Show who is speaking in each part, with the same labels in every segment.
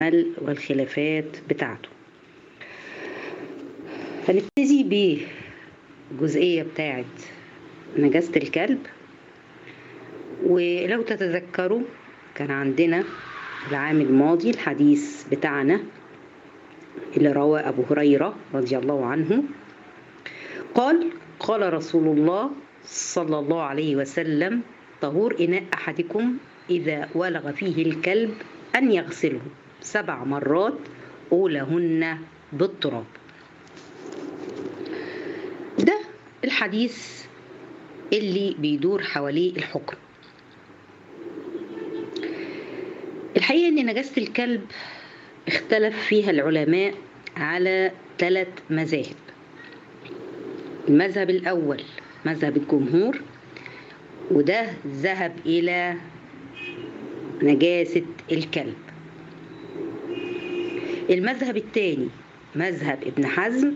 Speaker 1: والخلافات بتاعته هنبتدي بالجزئية بتاعت نجاسة الكلب ولو تتذكروا كان عندنا العام الماضي الحديث بتاعنا اللي رواه أبو هريرة رضي الله عنه قال قال رسول الله صلى الله عليه وسلم طهور إناء أحدكم إذا ولغ فيه الكلب أن يغسله سبع مرات أولهن بالتراب ده الحديث اللي بيدور حواليه الحكم الحقيقة أن نجاسة الكلب اختلف فيها العلماء على ثلاث مذاهب المذهب الأول مذهب الجمهور وده ذهب إلى نجاسة الكلب المذهب الثاني مذهب ابن حزم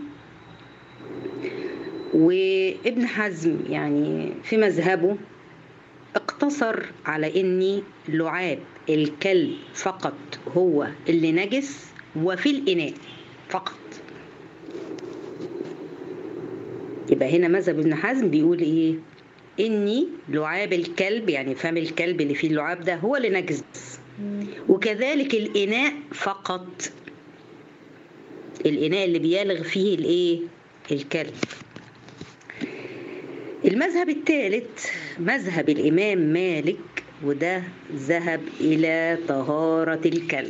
Speaker 1: وابن حزم يعني في مذهبه اقتصر على ان لعاب الكلب فقط هو اللي نجس وفي الاناء فقط يبقى هنا مذهب ابن حزم بيقول ايه اني لعاب الكلب يعني فم الكلب اللي فيه اللعاب ده هو اللي نجس وكذلك الاناء فقط الاناء اللي بيلغ فيه الايه الكلب المذهب الثالث مذهب الامام مالك وده ذهب الى طهاره الكلب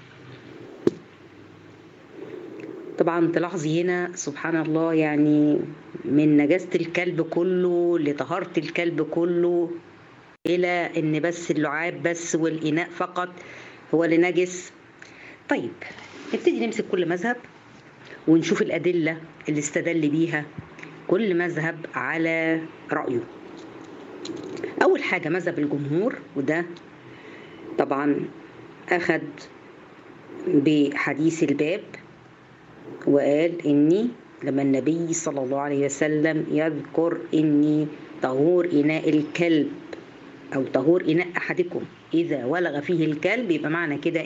Speaker 1: طبعا تلاحظي هنا سبحان الله يعني من نجاسة الكلب كله لطهارة الكلب كله إلى إن بس اللعاب بس والإناء فقط هو اللي نجس طيب نبتدي نمسك كل مذهب ونشوف الأدلة اللي استدل بيها كل مذهب على رأيه أول حاجة مذهب الجمهور وده طبعا أخذ بحديث الباب وقال إني لما النبي صلى الله عليه وسلم يذكر إني طهور إناء الكلب أو طهور إناء أحدكم إذا ولغ فيه الكلب يبقى معنى كده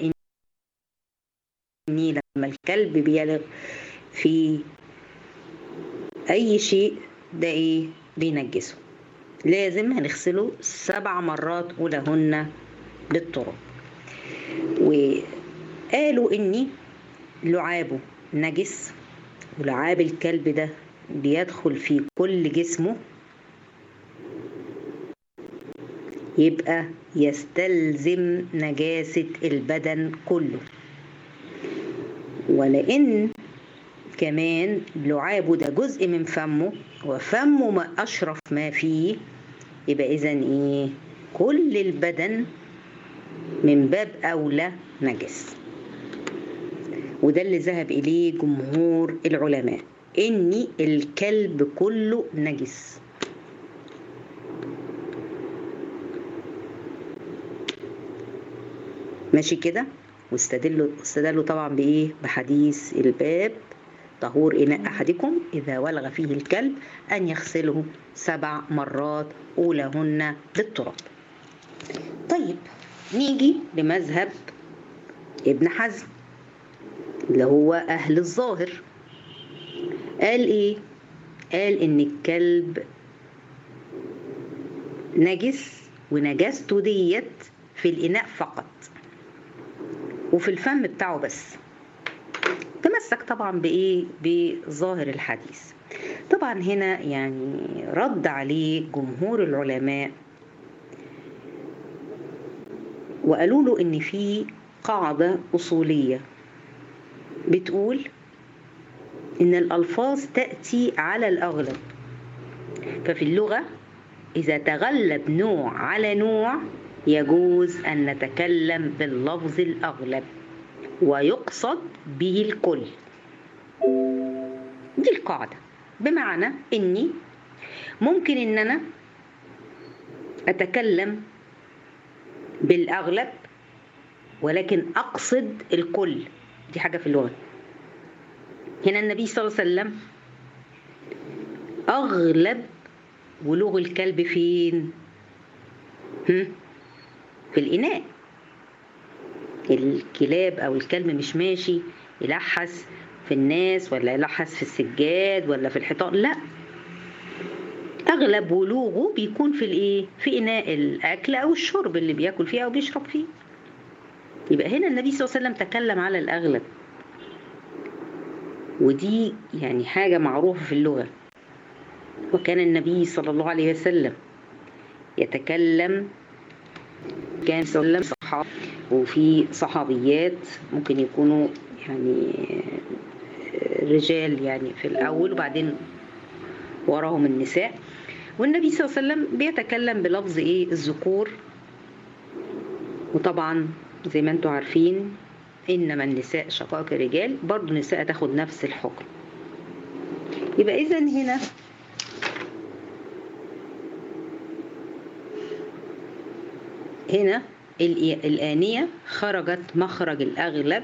Speaker 1: إني لما الكلب بيلغ في أي شيء ده إيه بينجسه لازم هنغسله سبع مرات أولهن بالتراب وقالوا إني لعابه نجس ولعاب الكلب ده بيدخل في كل جسمه يبقى يستلزم نجاسة البدن كله ولأن كمان لعابه ده جزء من فمه وفمه ما أشرف ما فيه يبقى إذا إيه كل البدن من باب أولى نجس وده اللي ذهب إليه جمهور العلماء إن الكلب كله نجس ماشي كده واستدلوا استدلوا طبعا بإيه بحديث الباب طهور إناء أحدكم إذا ولغ فيه الكلب أن يغسله سبع مرات أولهن بالتراب طيب نيجي لمذهب ابن حزم اللي هو أهل الظاهر قال إيه؟ قال إن الكلب نجس ونجاسته ديت في الإناء فقط وفي الفم بتاعه بس تمسك طبعا بإيه؟ بظاهر الحديث طبعا هنا يعني رد عليه جمهور العلماء وقالوا له إن في قاعدة أصولية بتقول إن الألفاظ تأتي على الأغلب ففي اللغة إذا تغلب نوع على نوع يجوز أن نتكلم باللفظ الأغلب ويقصد به الكل دي القاعدة بمعنى إني ممكن إن أنا أتكلم بالأغلب ولكن أقصد الكل دي حاجة في اللغة هنا النبي صلى الله عليه وسلم أغلب ولوغ الكلب فين؟ هم؟ في الإناء الكلاب او الكلب مش ماشي يلحس في الناس ولا يلحس في السجاد ولا في الحيطان لا اغلب ولوغه بيكون في الايه في اناء الاكل او الشرب اللي بياكل فيه او بيشرب فيه يبقى هنا النبي صلى الله عليه وسلم تكلم على الاغلب ودي يعني حاجه معروفه في اللغه وكان النبي صلى الله عليه وسلم يتكلم كان صلى الله عليه وسلم صحابة وفي صحابيات ممكن يكونوا يعني رجال يعني في الأول وبعدين وراهم النساء والنبي صلى الله عليه وسلم بيتكلم بلفظ ايه الذكور وطبعا زي ما انتم عارفين انما النساء شقائق الرجال برضو النساء تاخد نفس الحكم يبقى اذا هنا هنا الآنية خرجت مخرج الأغلب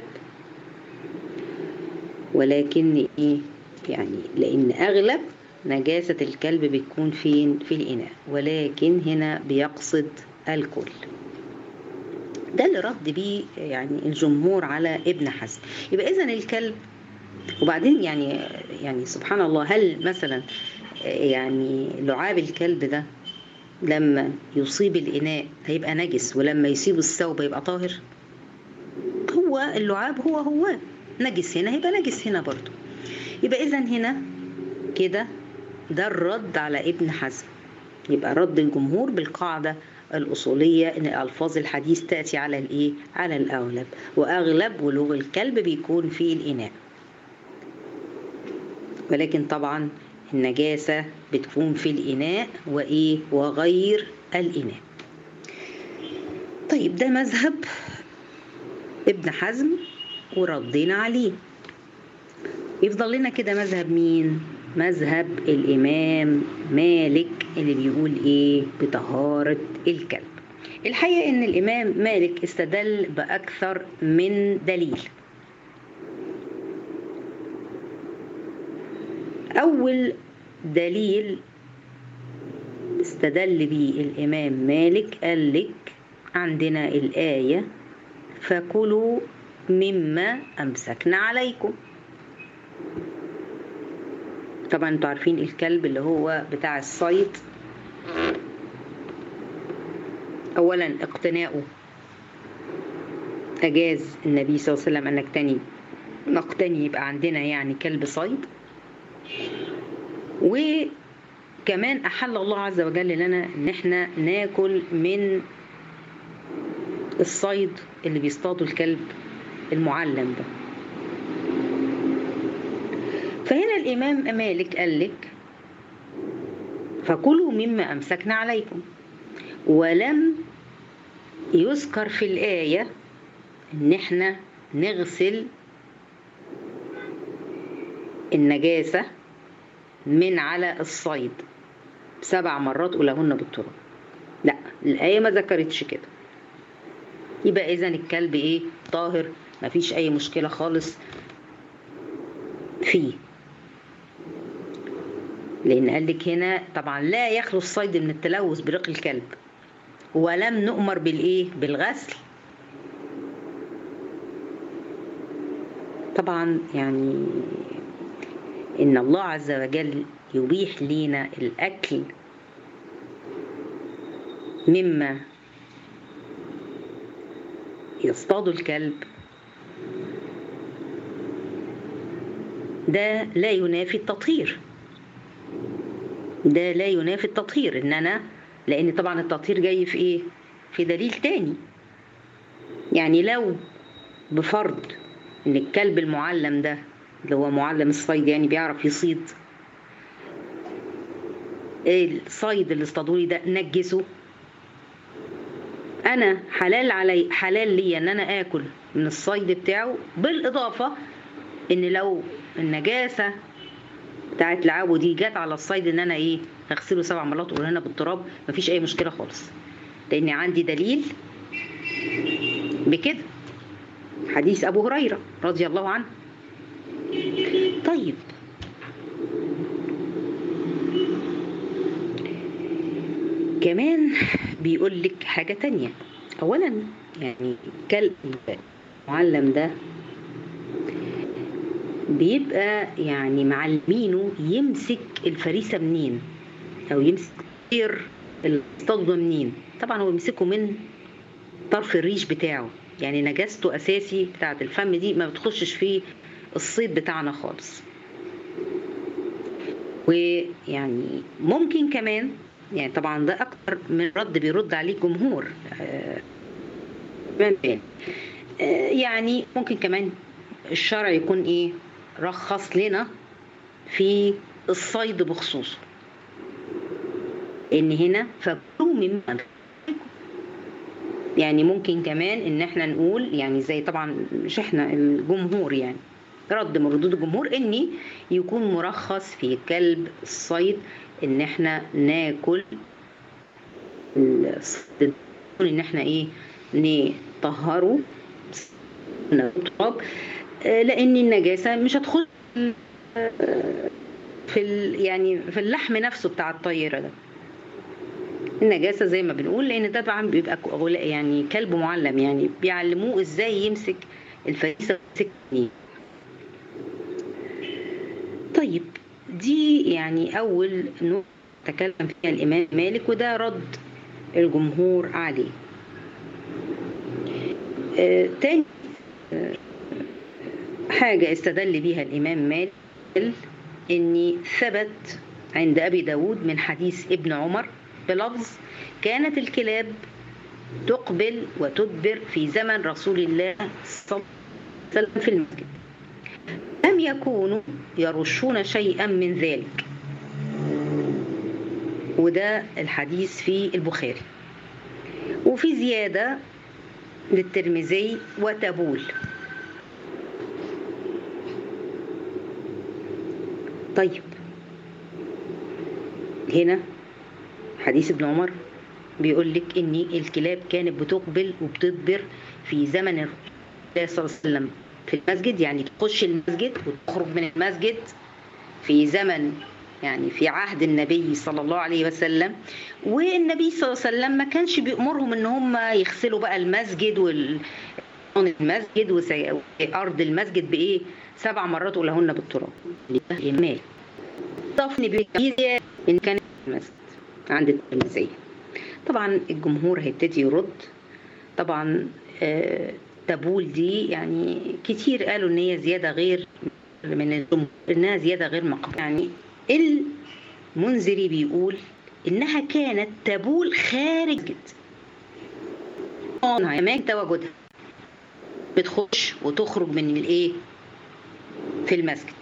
Speaker 1: ولكن إيه يعني لأن أغلب نجاسة الكلب بتكون فين في الإناء ولكن هنا بيقصد الكل ده اللي رد بيه يعني الجمهور على ابن حزم يبقى إذا الكلب وبعدين يعني يعني سبحان الله هل مثلا يعني لعاب الكلب ده لما يصيب الإناء هيبقى نجس ولما يصيب الثوب هيبقى طاهر هو اللعاب هو هو نجس هنا هيبقى نجس هنا برضو يبقى إذا هنا كده ده الرد على ابن حزم يبقى رد الجمهور بالقاعدة الأصولية إن ألفاظ الحديث تأتي على الإيه؟ على الأغلب وأغلب ولوغ الكلب بيكون في الإناء ولكن طبعا النجاسة بتكون في الإناء وإيه وغير الإناء طيب ده مذهب ابن حزم وردينا عليه يفضل لنا كده مذهب مين مذهب الإمام مالك اللي بيقول إيه بطهارة الكلب الحقيقة إن الإمام مالك استدل بأكثر من دليل أول دليل استدل به الإمام مالك قال لك عندنا الآية فكلوا مما أمسكنا عليكم طبعا انتوا عارفين الكلب اللي هو بتاع الصيد أولا اقتناؤه أجاز النبي صلى الله عليه وسلم أن نقتني نقتني يبقى عندنا يعني كلب صيد وكمان أحل الله عز وجل لنا إن احنا ناكل من الصيد اللي بيصطادوا الكلب المعلم ده فهنا الإمام مالك قال لك فكلوا مما أمسكنا عليكم ولم يذكر في الآية إن احنا نغسل النجاسة من على الصيد سبع مرات أولهن بالتراب لا الآية ما ذكرتش كده يبقى إذا الكلب إيه طاهر مفيش أي مشكلة خالص فيه لأن قال لك هنا طبعا لا يخلو الصيد من التلوث برق الكلب ولم نؤمر بالإيه بالغسل طبعا يعني إن الله عز وجل يبيح لنا الأكل مما يصطاد الكلب ده لا ينافي التطهير ده لا ينافي التطهير ان انا لان طبعا التطهير جاي في ايه في دليل تاني يعني لو بفرض ان الكلب المعلم ده اللي هو معلم الصيد يعني بيعرف يصيد الصيد اللي اصطادولي ده نجسه انا حلال علي حلال لي ان انا اكل من الصيد بتاعه بالاضافه ان لو النجاسه بتاعت لعابه دي جت على الصيد ان انا ايه اغسله سبع مرات واقول هنا بالتراب مفيش اي مشكله خالص لان عندي دليل بكده حديث ابو هريره رضي الله عنه طيب كمان بيقول لك حاجة تانية أولا يعني كلب معلم ده بيبقى يعني معلمينه يمسك الفريسة منين أو يمسك طير الصدمة منين طبعا هو يمسكه من طرف الريش بتاعه يعني نجاسته أساسي بتاعت الفم دي ما بتخشش في الصيد بتاعنا خالص ويعني ممكن كمان يعني طبعا ده أكتر من رد بيرد عليه الجمهور آه يعني ممكن كمان الشرع يكون ايه رخص لنا في الصيد بخصوصه ان هنا فكلوا مما يعني ممكن كمان ان احنا نقول يعني زي طبعا مش احنا الجمهور يعني رد من ردود الجمهور ان يكون مرخص في كلب الصيد ان احنا ناكل الصيد ان احنا ايه نطهره تراب لان النجاسه مش هتدخل في يعني في اللحم نفسه بتاع الطيره ده النجاسه زي ما بنقول لان ده طبعا بيبقى يعني كلب معلم يعني بيعلموه ازاي يمسك الفريسه ويمسك طيب دي يعني اول نقطه تكلم فيها الامام مالك وده رد الجمهور عليه آه تاني آه حاجة استدل بها الإمام مالك إن ثبت عند أبي داود من حديث ابن عمر بلفظ كانت الكلاب تقبل وتدبر في زمن رسول الله صلى الله عليه وسلم في المسجد لم يكونوا يرشون شيئا من ذلك وده الحديث في البخاري وفي زيادة للترمذي وتبول طيب هنا حديث ابن عمر بيقول لك ان الكلاب كانت بتقبل وبتدبر في زمن الرسول صلى الله عليه وسلم في المسجد يعني تخش المسجد وتخرج من المسجد في زمن يعني في عهد النبي صلى الله عليه وسلم والنبي صلى الله عليه وسلم ما كانش بيأمرهم ان هم يغسلوا بقى المسجد وال المسجد وارض المسجد بايه سبع مرات ولهن بالتراب المال ضفني بيه ان كان المسجد عند الترمذي طبعا الجمهور هيبتدي يرد طبعا آه تبول دي يعني كتير قالوا ان هي زياده غير من الجمهور انها زياده غير مقبوله يعني المنذري بيقول انها كانت تبول خارج اماكن تواجدها بتخش وتخرج من الايه في المسجد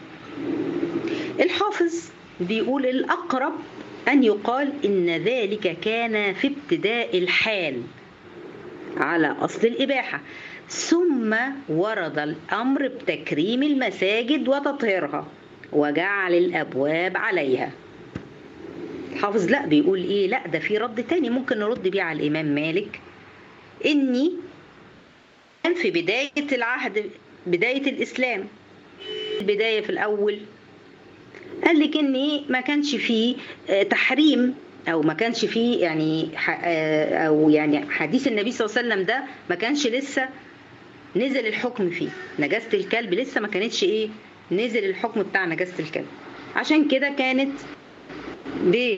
Speaker 1: الحافظ بيقول الاقرب ان يقال ان ذلك كان في ابتداء الحال على اصل الاباحه ثم ورد الامر بتكريم المساجد وتطهيرها وجعل الابواب عليها الحافظ لا بيقول ايه لا ده في رد تاني ممكن نرد بيه على الامام مالك اني كان في بدايه العهد بدايه الاسلام البدايه في الاول قال لك ان ما كانش فيه تحريم او ما كانش فيه يعني او يعني حديث النبي صلى الله عليه وسلم ده ما كانش لسه نزل الحكم فيه نجاسه الكلب لسه ما كانتش ايه نزل الحكم بتاع نجاسه الكلب عشان كده كانت ب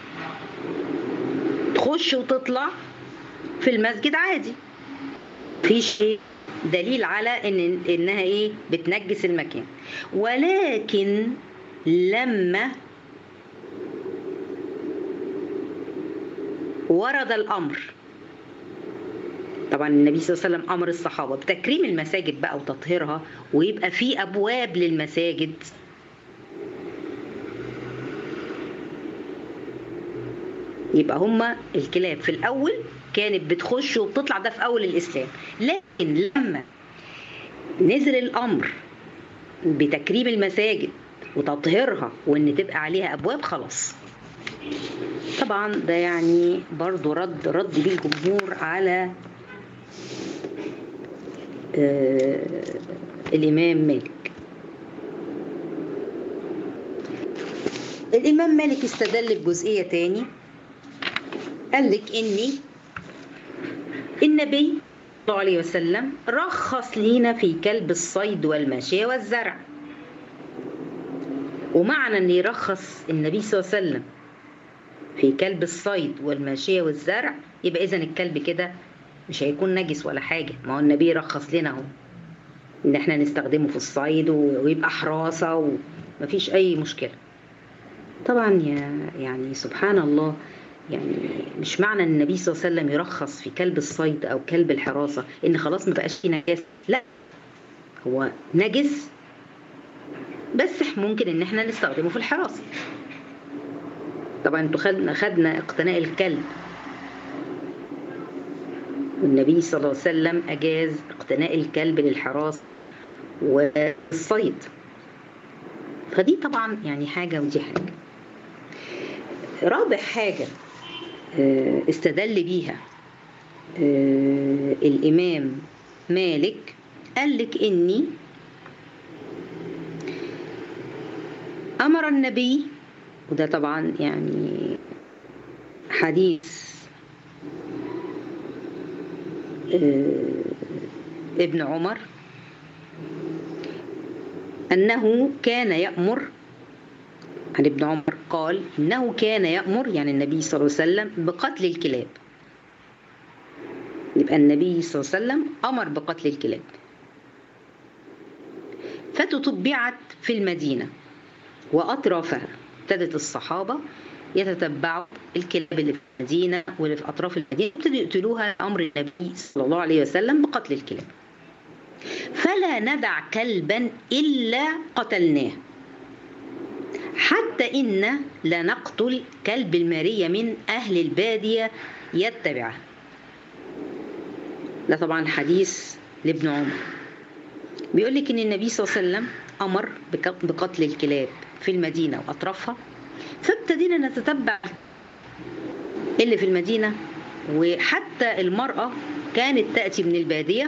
Speaker 1: تخش وتطلع في المسجد عادي مفيش دليل على ان انها ايه بتنجس المكان ولكن لما ورد الامر طبعا النبي صلى الله عليه وسلم امر الصحابه بتكريم المساجد بقى وتطهيرها ويبقى في ابواب للمساجد يبقى هما الكلاب في الاول كانت بتخش وبتطلع ده في اول الاسلام لكن لما نزل الامر بتكريم المساجد وتطهيرها وان تبقى عليها ابواب خلاص طبعا ده يعني برضو رد رد بيه الجمهور على آه الامام مالك الامام مالك استدل بجزئيه تاني قال لك اني النبي الله عليه وسلم رخص لينا في كلب الصيد والماشية والزرع ومعنى ان يرخص النبي صلى الله عليه وسلم في كلب الصيد والماشية والزرع يبقى اذا الكلب كده مش هيكون نجس ولا حاجة ما هو النبي رخص لنا اهو ان احنا نستخدمه في الصيد ويبقى حراسة ومفيش اي مشكلة طبعا يا يعني سبحان الله يعني مش معنى ان النبي صلى الله عليه وسلم يرخص في كلب الصيد او كلب الحراسه ان خلاص ما بقاش فيه نجاسه لا هو نجس بس ممكن ان احنا نستخدمه في الحراسه طبعا انتوا خدنا خدنا اقتناء الكلب والنبي صلى الله عليه وسلم اجاز اقتناء الكلب للحراسه والصيد فدي طبعا يعني حاجه ودي حاجه رابع حاجة استدل بيها الإمام مالك قال لك إني أمر النبي وده طبعا يعني حديث ابن عمر أنه كان يأمر عن ابن عمر قال إنه كان يأمر يعني النبي صلى الله عليه وسلم بقتل الكلاب يبقى النبي صلى الله عليه وسلم أمر بقتل الكلاب فتتبعت في المدينة وأطرافها ابتدت الصحابة يتتبعوا الكلاب اللي في المدينة واللي في أطراف المدينة ابتدوا يقتلوها أمر النبي صلى الله عليه وسلم بقتل الكلاب فلا ندع كلبا إلا قتلناه حتى إن لنقتل كلب المارية من أهل البادية يتبعه ده طبعا حديث لابن عمر بيقول لك إن النبي صلى الله عليه وسلم أمر بقتل الكلاب في المدينة وأطرافها فابتدينا نتتبع اللي في المدينة وحتى المرأة كانت تأتي من البادية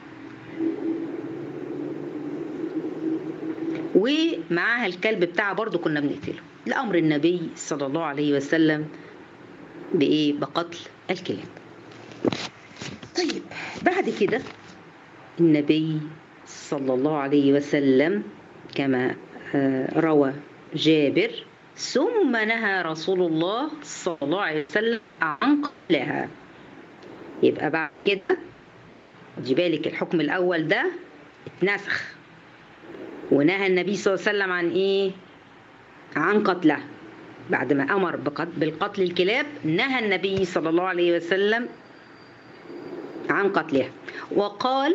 Speaker 1: ومعاها الكلب بتاعها برضو كنا بنقتله لأمر النبي صلى الله عليه وسلم بإيه بقتل الكلاب طيب بعد كده النبي صلى الله عليه وسلم كما روى جابر ثم نهى رسول الله صلى الله عليه وسلم عن قتلها يبقى بعد كده خدي بالك الحكم الأول ده اتنسخ ونهى النبي صلى الله عليه وسلم عن ايه عن قتلها بعد ما امر بالقتل الكلاب نهى النبي صلى الله عليه وسلم عن قتلها وقال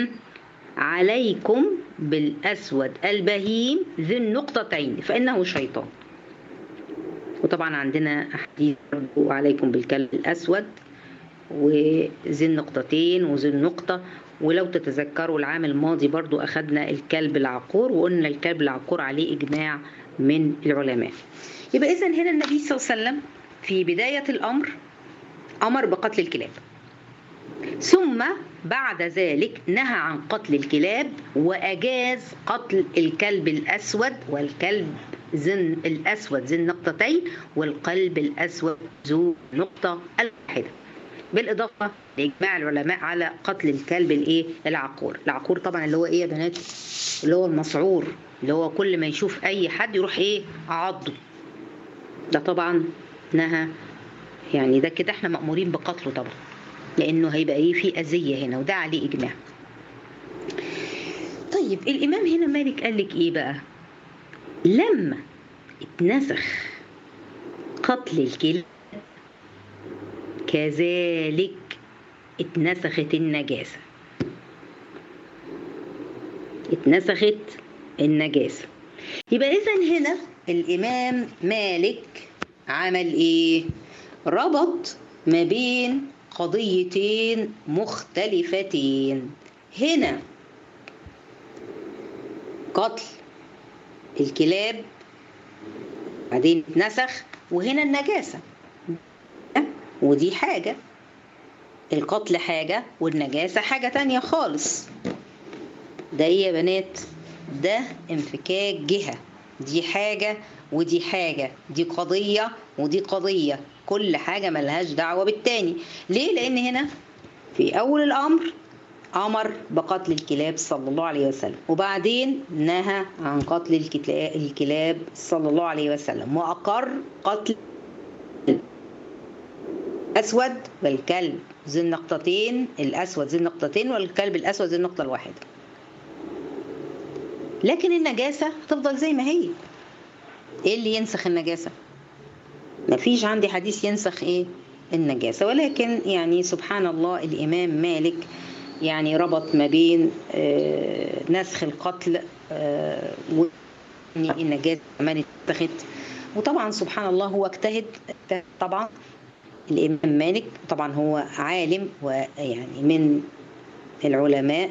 Speaker 1: عليكم بالاسود البهيم ذي النقطتين فانه شيطان وطبعا عندنا احاديث عليكم بالكلب الاسود وذي النقطتين وذي النقطه ولو تتذكروا العام الماضي برضو أخذنا الكلب العقور وقلنا الكلب العقور عليه إجماع من العلماء يبقى إذن هنا النبي صلى الله عليه وسلم في بداية الأمر أمر بقتل الكلاب ثم بعد ذلك نهى عن قتل الكلاب وأجاز قتل الكلب الأسود والكلب زن الأسود ذي النقطتين والقلب الأسود ذو نقطة الواحدة بالاضافه لاجماع العلماء على قتل الكلب الايه العقور العقور طبعا اللي هو ايه يا بنات اللي هو المسعور اللي هو كل ما يشوف اي حد يروح ايه عضه ده طبعا نهى يعني ده كده احنا مامورين بقتله طبعا لانه هيبقى ايه في اذيه هنا وده عليه اجماع طيب الامام هنا مالك قال لك ايه بقى لما اتنسخ قتل الكلب كذلك اتنسخت النجاسة اتنسخت النجاسة يبقى إذا هنا الإمام مالك عمل إيه؟ ربط ما بين قضيتين مختلفتين هنا قتل الكلاب بعدين اتنسخ وهنا النجاسة ودي حاجة القتل حاجة والنجاسة حاجة تانية خالص ده ايه يا بنات ده انفكاك جهة دي حاجة ودي حاجة دي قضية ودي قضية كل حاجة ملهاش دعوة بالتاني ليه لان هنا في أول الأمر أمر بقتل الكلاب صلى الله عليه وسلم وبعدين نهى عن قتل الكتلا- الكلاب صلى الله عليه وسلم وأقر قتل الأسود والكلب ذي النقطتين الأسود ذي النقطتين والكلب الأسود ذي النقطة الواحدة لكن النجاسة هتفضل زي ما هي ايه اللي ينسخ النجاسة مفيش عندي حديث ينسخ ايه النجاسة ولكن يعني سبحان الله الإمام مالك يعني ربط ما بين آه، نسخ القتل آه، وإن النجاسة كمان اتخذت وطبعا سبحان الله هو اجتهد اجتهد طبعا الإمام مالك طبعا هو عالم ويعني من العلماء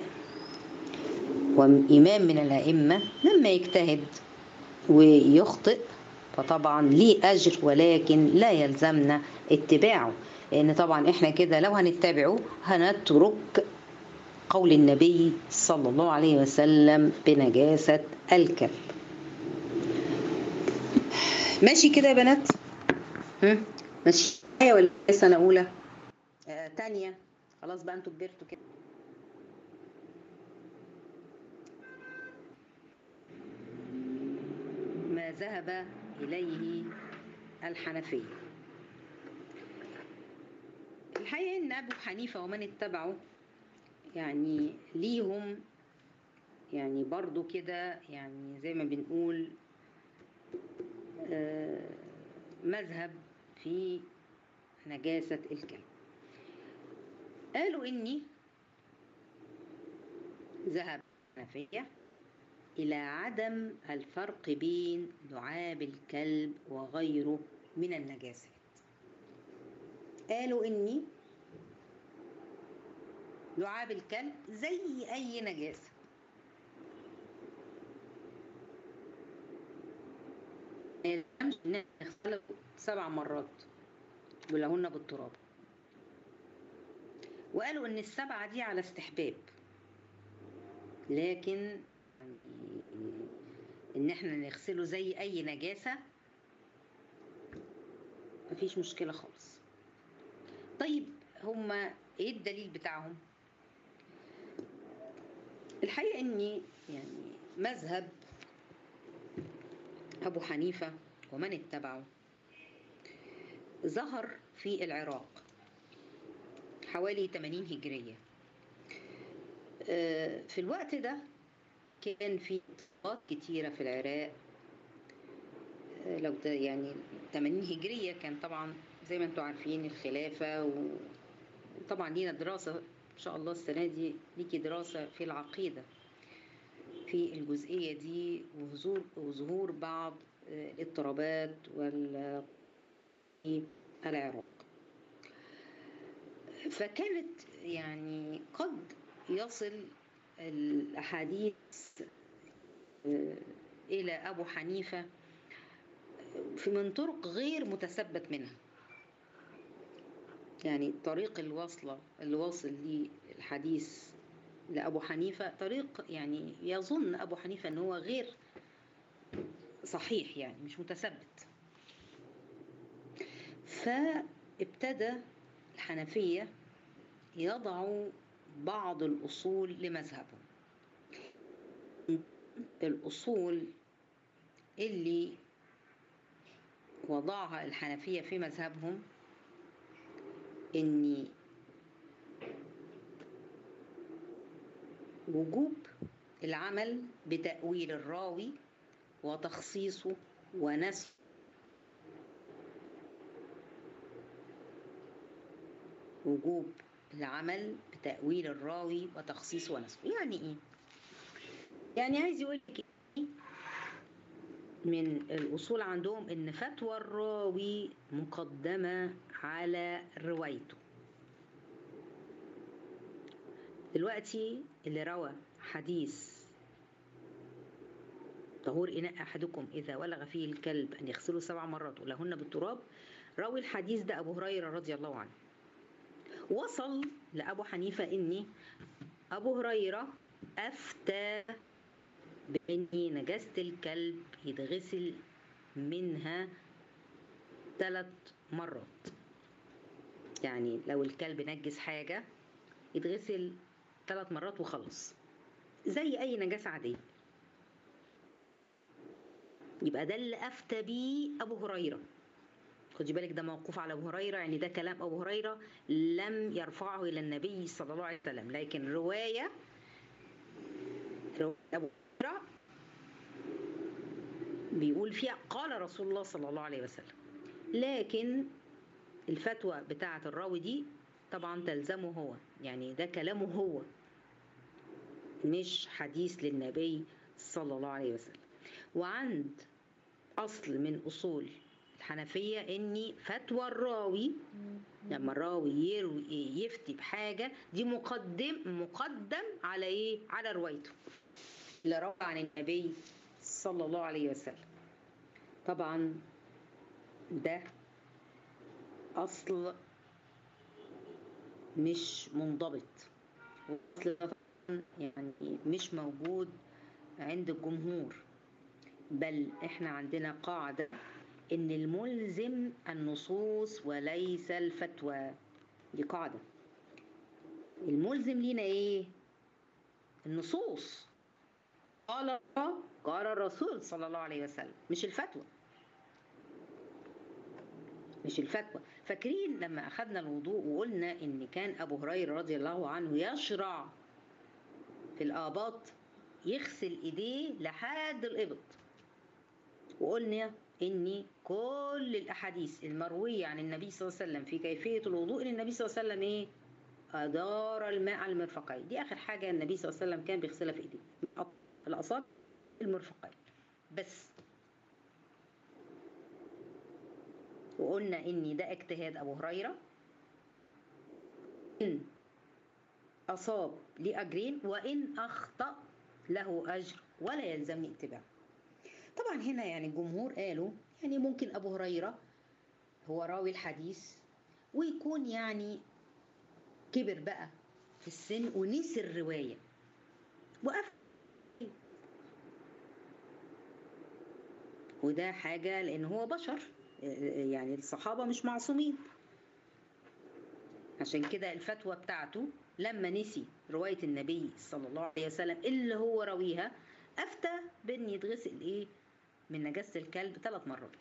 Speaker 1: وإمام من الأئمة لما يجتهد ويخطئ فطبعا ليه أجر ولكن لا يلزمنا اتباعه لأن طبعا إحنا كده لو هنتبعه هنترك قول النبي صلى الله عليه وسلم بنجاسة الكلب ماشي كده يا بنات هم؟ ماشي ولا سنة أولى آه تانية خلاص بقى انتوا كبرتوا كده ما ذهب إليه الحنفية الحقيقة إن أبو حنيفة ومن اتبعه يعني ليهم يعني برضو كده يعني زي ما بنقول آه، مذهب في نجاسة الكلب قالوا إني ذهب الحنفية إلى عدم الفرق بين لعاب الكلب وغيره من النجاسات قالوا إني لعاب الكلب زي أي نجاسة ما يلزمش إنها تغسله سبع مرات ولهن بالتراب وقالوا إن السبعة دي على استحباب لكن يعني ان احنا نغسله زي اي نجاسة مفيش مشكلة خالص طيب هما ايه الدليل بتاعهم الحقيقة اني يعني مذهب ابو حنيفة ومن اتبعه ظهر في العراق حوالي 80 هجرية آه، في الوقت ده كان في اضطهاد كتيرة في العراق آه، لو ت- يعني 80 هجرية كان طبعا زي ما انتم عارفين الخلافة و- وطبعا لينا دراسة ان شاء الله السنة دي ليكي دراسة في العقيدة في الجزئية دي وظهور وظهور بعض آه، الاضطرابات وال في العراق فكانت يعني قد يصل الأحاديث آه، إلى أبو حنيفة في من طرق غير متثبت منها يعني طريق الوصلة اللي واصل للحديث لأبو حنيفة طريق يعني يظن أبو حنيفة أنه هو غير صحيح يعني مش متثبت فابتدى الحنفية يضعوا بعض الأصول لمذهبهم الأصول اللي وضعها الحنفية في مذهبهم إن وجوب العمل بتأويل الراوي وتخصيصه ونسخه وجوب العمل بتأويل الراوي وتخصيصه ونسخه يعني ايه يعني عايز يقول لك إيه؟ من الأصول عندهم إن فتوى الراوي مقدمة على روايته دلوقتي اللي روى حديث طهور إناء أحدكم إذا ولغ فيه الكلب أن يغسله سبع مرات ولهن بالتراب راوي الحديث ده أبو هريرة رضي الله عنه وصل لأبو حنيفة إني أبو هريرة أفتى بإن نجاسة الكلب يتغسل منها ثلاث مرات يعني لو الكلب نجس حاجة يتغسل ثلاث مرات وخلص زي اي نجاسه عاديه يبقى ده اللي افتى بيه ابو هريره خدي بالك ده موقوف على ابو هريره يعني ده كلام ابو هريره لم يرفعه الى النبي صلى الله عليه وسلم لكن روايه روايه ابو هريره بيقول فيها قال رسول الله صلى الله عليه وسلم لكن الفتوى بتاعه الراوي دي طبعا تلزمه هو يعني ده كلامه هو مش حديث للنبي صلى الله عليه وسلم وعند اصل من اصول الحنفيه ان فتوى الراوي لما الراوي يروي يفتي بحاجه دي مقدم مقدم على ايه على روايته اللي روى عن النبي صلى الله عليه وسلم طبعا ده اصل مش منضبط واصل طبعا يعني مش موجود عند الجمهور بل احنا عندنا قاعده ان الملزم النصوص وليس الفتوى دي قاعده الملزم لينا ايه النصوص قال الله قال الرسول صلى الله عليه وسلم مش الفتوى مش الفتوى فاكرين لما اخذنا الوضوء وقلنا ان كان ابو هريره رضي الله عنه يشرع في الاباط يغسل ايديه لحد الابط وقلنا ان كل الاحاديث المرويه عن النبي صلى الله عليه وسلم في كيفيه الوضوء ان النبي صلى الله عليه وسلم ايه ادار الماء على المرفقين دي اخر حاجه النبي صلى الله عليه وسلم كان بيغسلها في ايديه الاصابع المرفقين بس وقلنا ان ده اجتهاد ابو هريره ان اصاب لاجرين وان اخطا له اجر ولا يلزمني اتباعه طبعا هنا يعني الجمهور قالوا يعني ممكن ابو هريره هو راوي الحديث ويكون يعني كبر بقى في السن ونسي الروايه وقف وده حاجه لان هو بشر يعني الصحابه مش معصومين عشان كده الفتوى بتاعته لما نسي روايه النبي صلى الله عليه وسلم اللي هو راويها افتى بان يتغسل ايه من نجاسه الكلب ثلاث مرات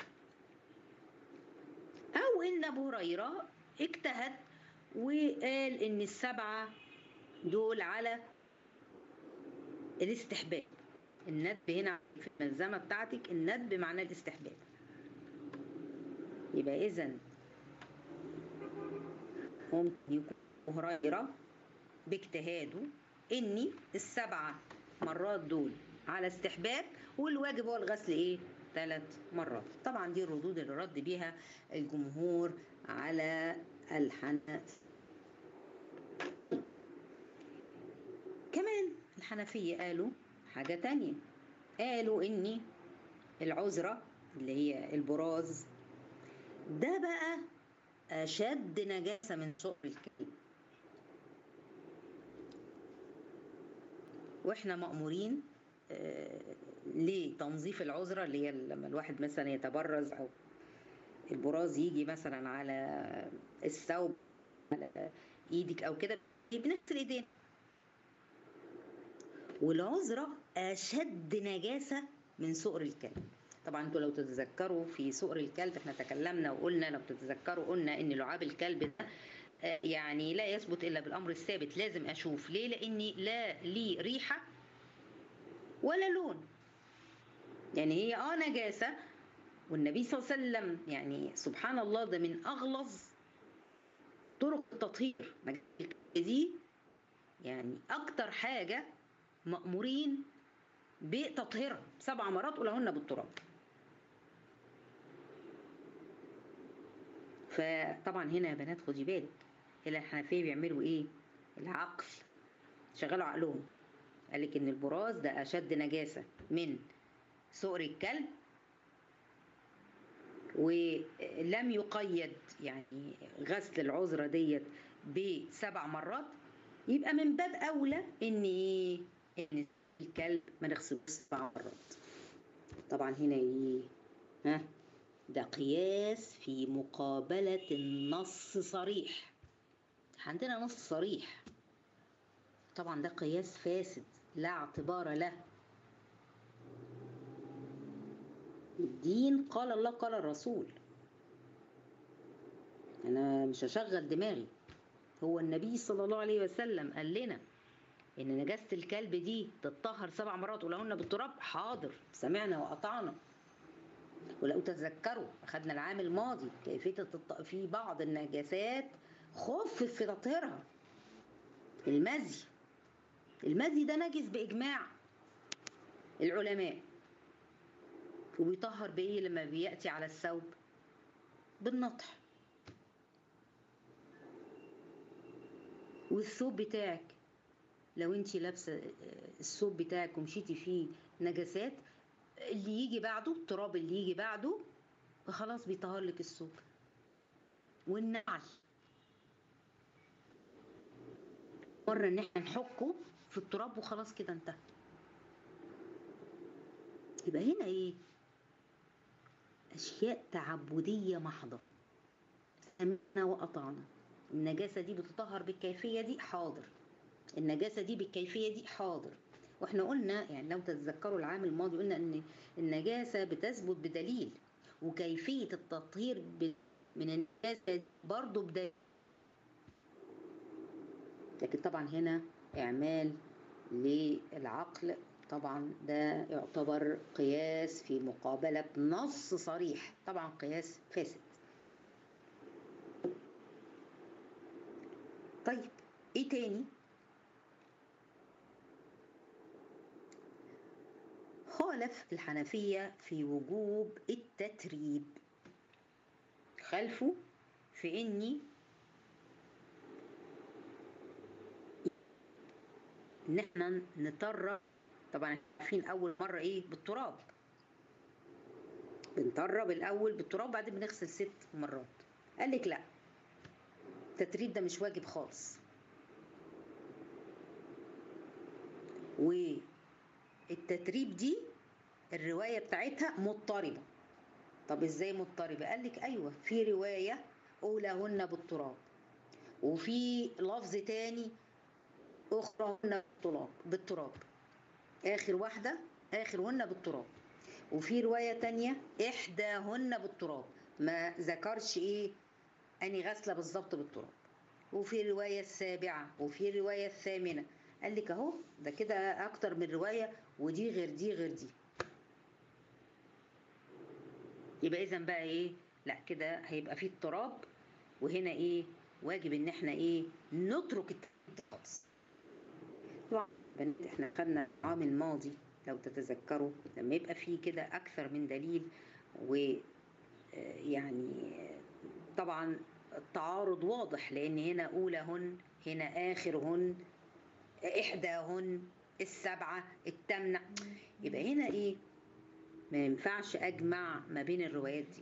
Speaker 1: او ان ابو هريره اجتهد وقال ان السبعه دول على الاستحباب الندب هنا في الملزمه بتاعتك الندب معناه الاستحباب يبقى اذا ممكن يكون ابو هريره باجتهاده ان السبعه مرات دول على استحباب والواجب هو الغسل ايه ثلاث مرات طبعا دي الردود اللي رد بيها الجمهور على الحنف كمان الحنفية قالوا حاجة تانية قالوا ان العذرة اللي هي البراز ده بقى أشد نجاسة من سؤر الكلب واحنا مأمورين لتنظيف العذرة اللي هي لما الواحد مثلا يتبرز أو البراز يجي مثلا على الثوب على ايدك او كده بنغسل ايدينا والعذرة أشد نجاسة من سؤر الكلب طبعا انتوا لو تتذكروا في سؤر الكلب احنا تكلمنا وقلنا لو تتذكروا قلنا ان لعاب الكلب ده يعني لا يثبت الا بالامر الثابت لازم اشوف ليه لاني لا لي ريحه ولا لون يعني هي اه نجاسه والنبي صلى الله عليه وسلم يعني سبحان الله ده من اغلظ طرق التطهير دي يعني اكتر حاجه مامورين بتطهيرها سبع مرات ولهن بالتراب فطبعا هنا يا بنات خدي بالك هنا الحنفيه بيعملوا ايه العقل شغلوا عقلهم قال لك ان البراز ده اشد نجاسه من سؤر الكلب ولم يقيد يعني غسل العذرة ديت بسبع مرات يبقى من باب أولى إن إيه؟ إن الكلب ما نغسلوش سبع مرات. طبعا هنا إيه؟ ها؟ ده قياس في مقابلة النص صريح. عندنا نص صريح طبعا ده قياس فاسد لا اعتبار له الدين قال الله قال الرسول انا مش هشغل دماغي هو النبي صلى الله عليه وسلم قال لنا ان نجاسه الكلب دي تتطهر سبع مرات ولهن بالتراب حاضر سمعنا واطعنا ولو تذكروا اخذنا العام الماضي كيفيه التط... في بعض النجاسات خفف في تطهيرها المزي المزي ده نجس باجماع العلماء وبيطهر بايه لما بياتي على الثوب بالنطح والثوب بتاعك لو انت لابسه الثوب بتاعك ومشيتي فيه نجاسات اللي يجي بعده التراب اللي يجي بعده فخلاص بيطهر لك الثوب والنعل مرة ان احنا نحكه في التراب وخلاص كده انتهى يبقى هنا ايه اشياء تعبدية محضة سمعنا وأطعنا النجاسة دي بتطهر بالكيفية دي حاضر النجاسة دي بالكيفية دي حاضر واحنا قلنا يعني لو تتذكروا العام الماضي قلنا ان النجاسة بتثبت بدليل وكيفية التطهير من النجاسة برضه بدليل لكن طبعا هنا اعمال للعقل طبعا ده يعتبر قياس في مقابلة نص صريح طبعا قياس فاسد طيب ايه تاني خالف الحنفية في وجوب التتريب خلفوا في اني ان احنا نطرب طبعا عارفين اول مره ايه بالتراب بنطرب الاول بالتراب بعدين بنغسل ست مرات قال لك لا التتريب ده مش واجب خالص والتتريب دي الروايه بتاعتها مضطربه طب ازاي مضطربه قال لك ايوه في روايه اولهن بالتراب وفي لفظ تاني اخرهن بالتراب بالتراب اخر واحده اخرهن بالتراب وفي روايه تانية احداهن بالتراب ما ذكرش ايه اني غسله بالظبط بالتراب وفي الروايه السابعه وفي الروايه الثامنه قال لك اهو ده كده اكتر من روايه ودي غير دي غير دي يبقى اذا بقى ايه لا كده هيبقى في اضطراب وهنا ايه واجب ان احنا ايه نترك التعدي خالص طبعا بنات احنا خدنا العام الماضي لو تتذكروا لما يبقى في كده اكثر من دليل و يعني طبعا التعارض واضح لان هنا اولهن هنا اخرهن احداهن السبعه الثامنه يبقى هنا ايه ما ينفعش اجمع ما بين الروايات دي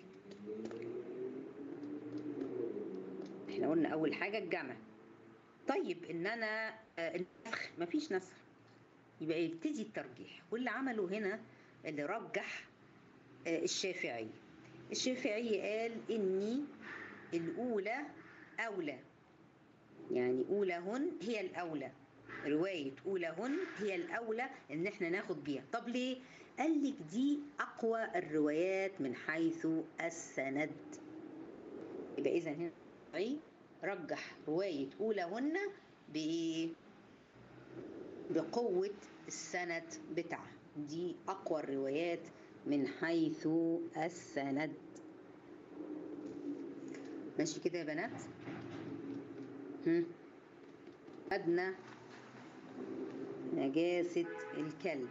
Speaker 1: احنا قلنا اول حاجه الجمع طيب ان انا النسخ مفيش نسخ يبقى يبتدي الترجيح واللي عمله هنا اللي رجح الشافعي الشافعي قال اني الاولى اولى يعني اولهن هي الاولى رواية أولهن هي الأولى إن إحنا ناخد بيها طب ليه؟ قال لك دي أقوى الروايات من حيث السند يبقى إذا هنا رجح رواية أولهن بإيه؟ بقوة السند بتاعها دي أقوى الروايات من حيث السند ماشي كده يا بنات هم أدنى نجاسة الكلب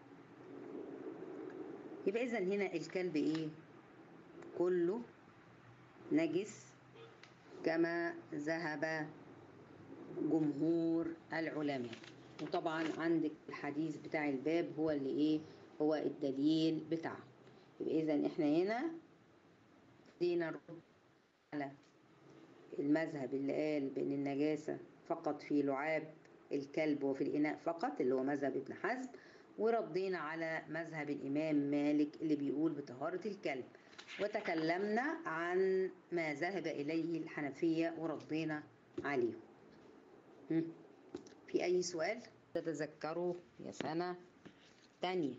Speaker 1: يبقى إذا هنا الكلب إيه كله نجس كما ذهب جمهور العلماء وطبعا عندك الحديث بتاع الباب هو اللي ايه هو الدليل بتاعه يبقى اذا احنا هنا دينا نرد على المذهب اللي قال بان النجاسه فقط في لعاب الكلب وفي الاناء فقط اللي هو مذهب ابن حزم وردينا على مذهب الامام مالك اللي بيقول بطهاره الكلب وتكلمنا عن ما ذهب اليه الحنفيه وردينا عليهم في أي سؤال تتذكروا يا سنة تانية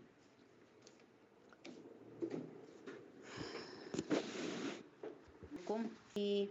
Speaker 1: في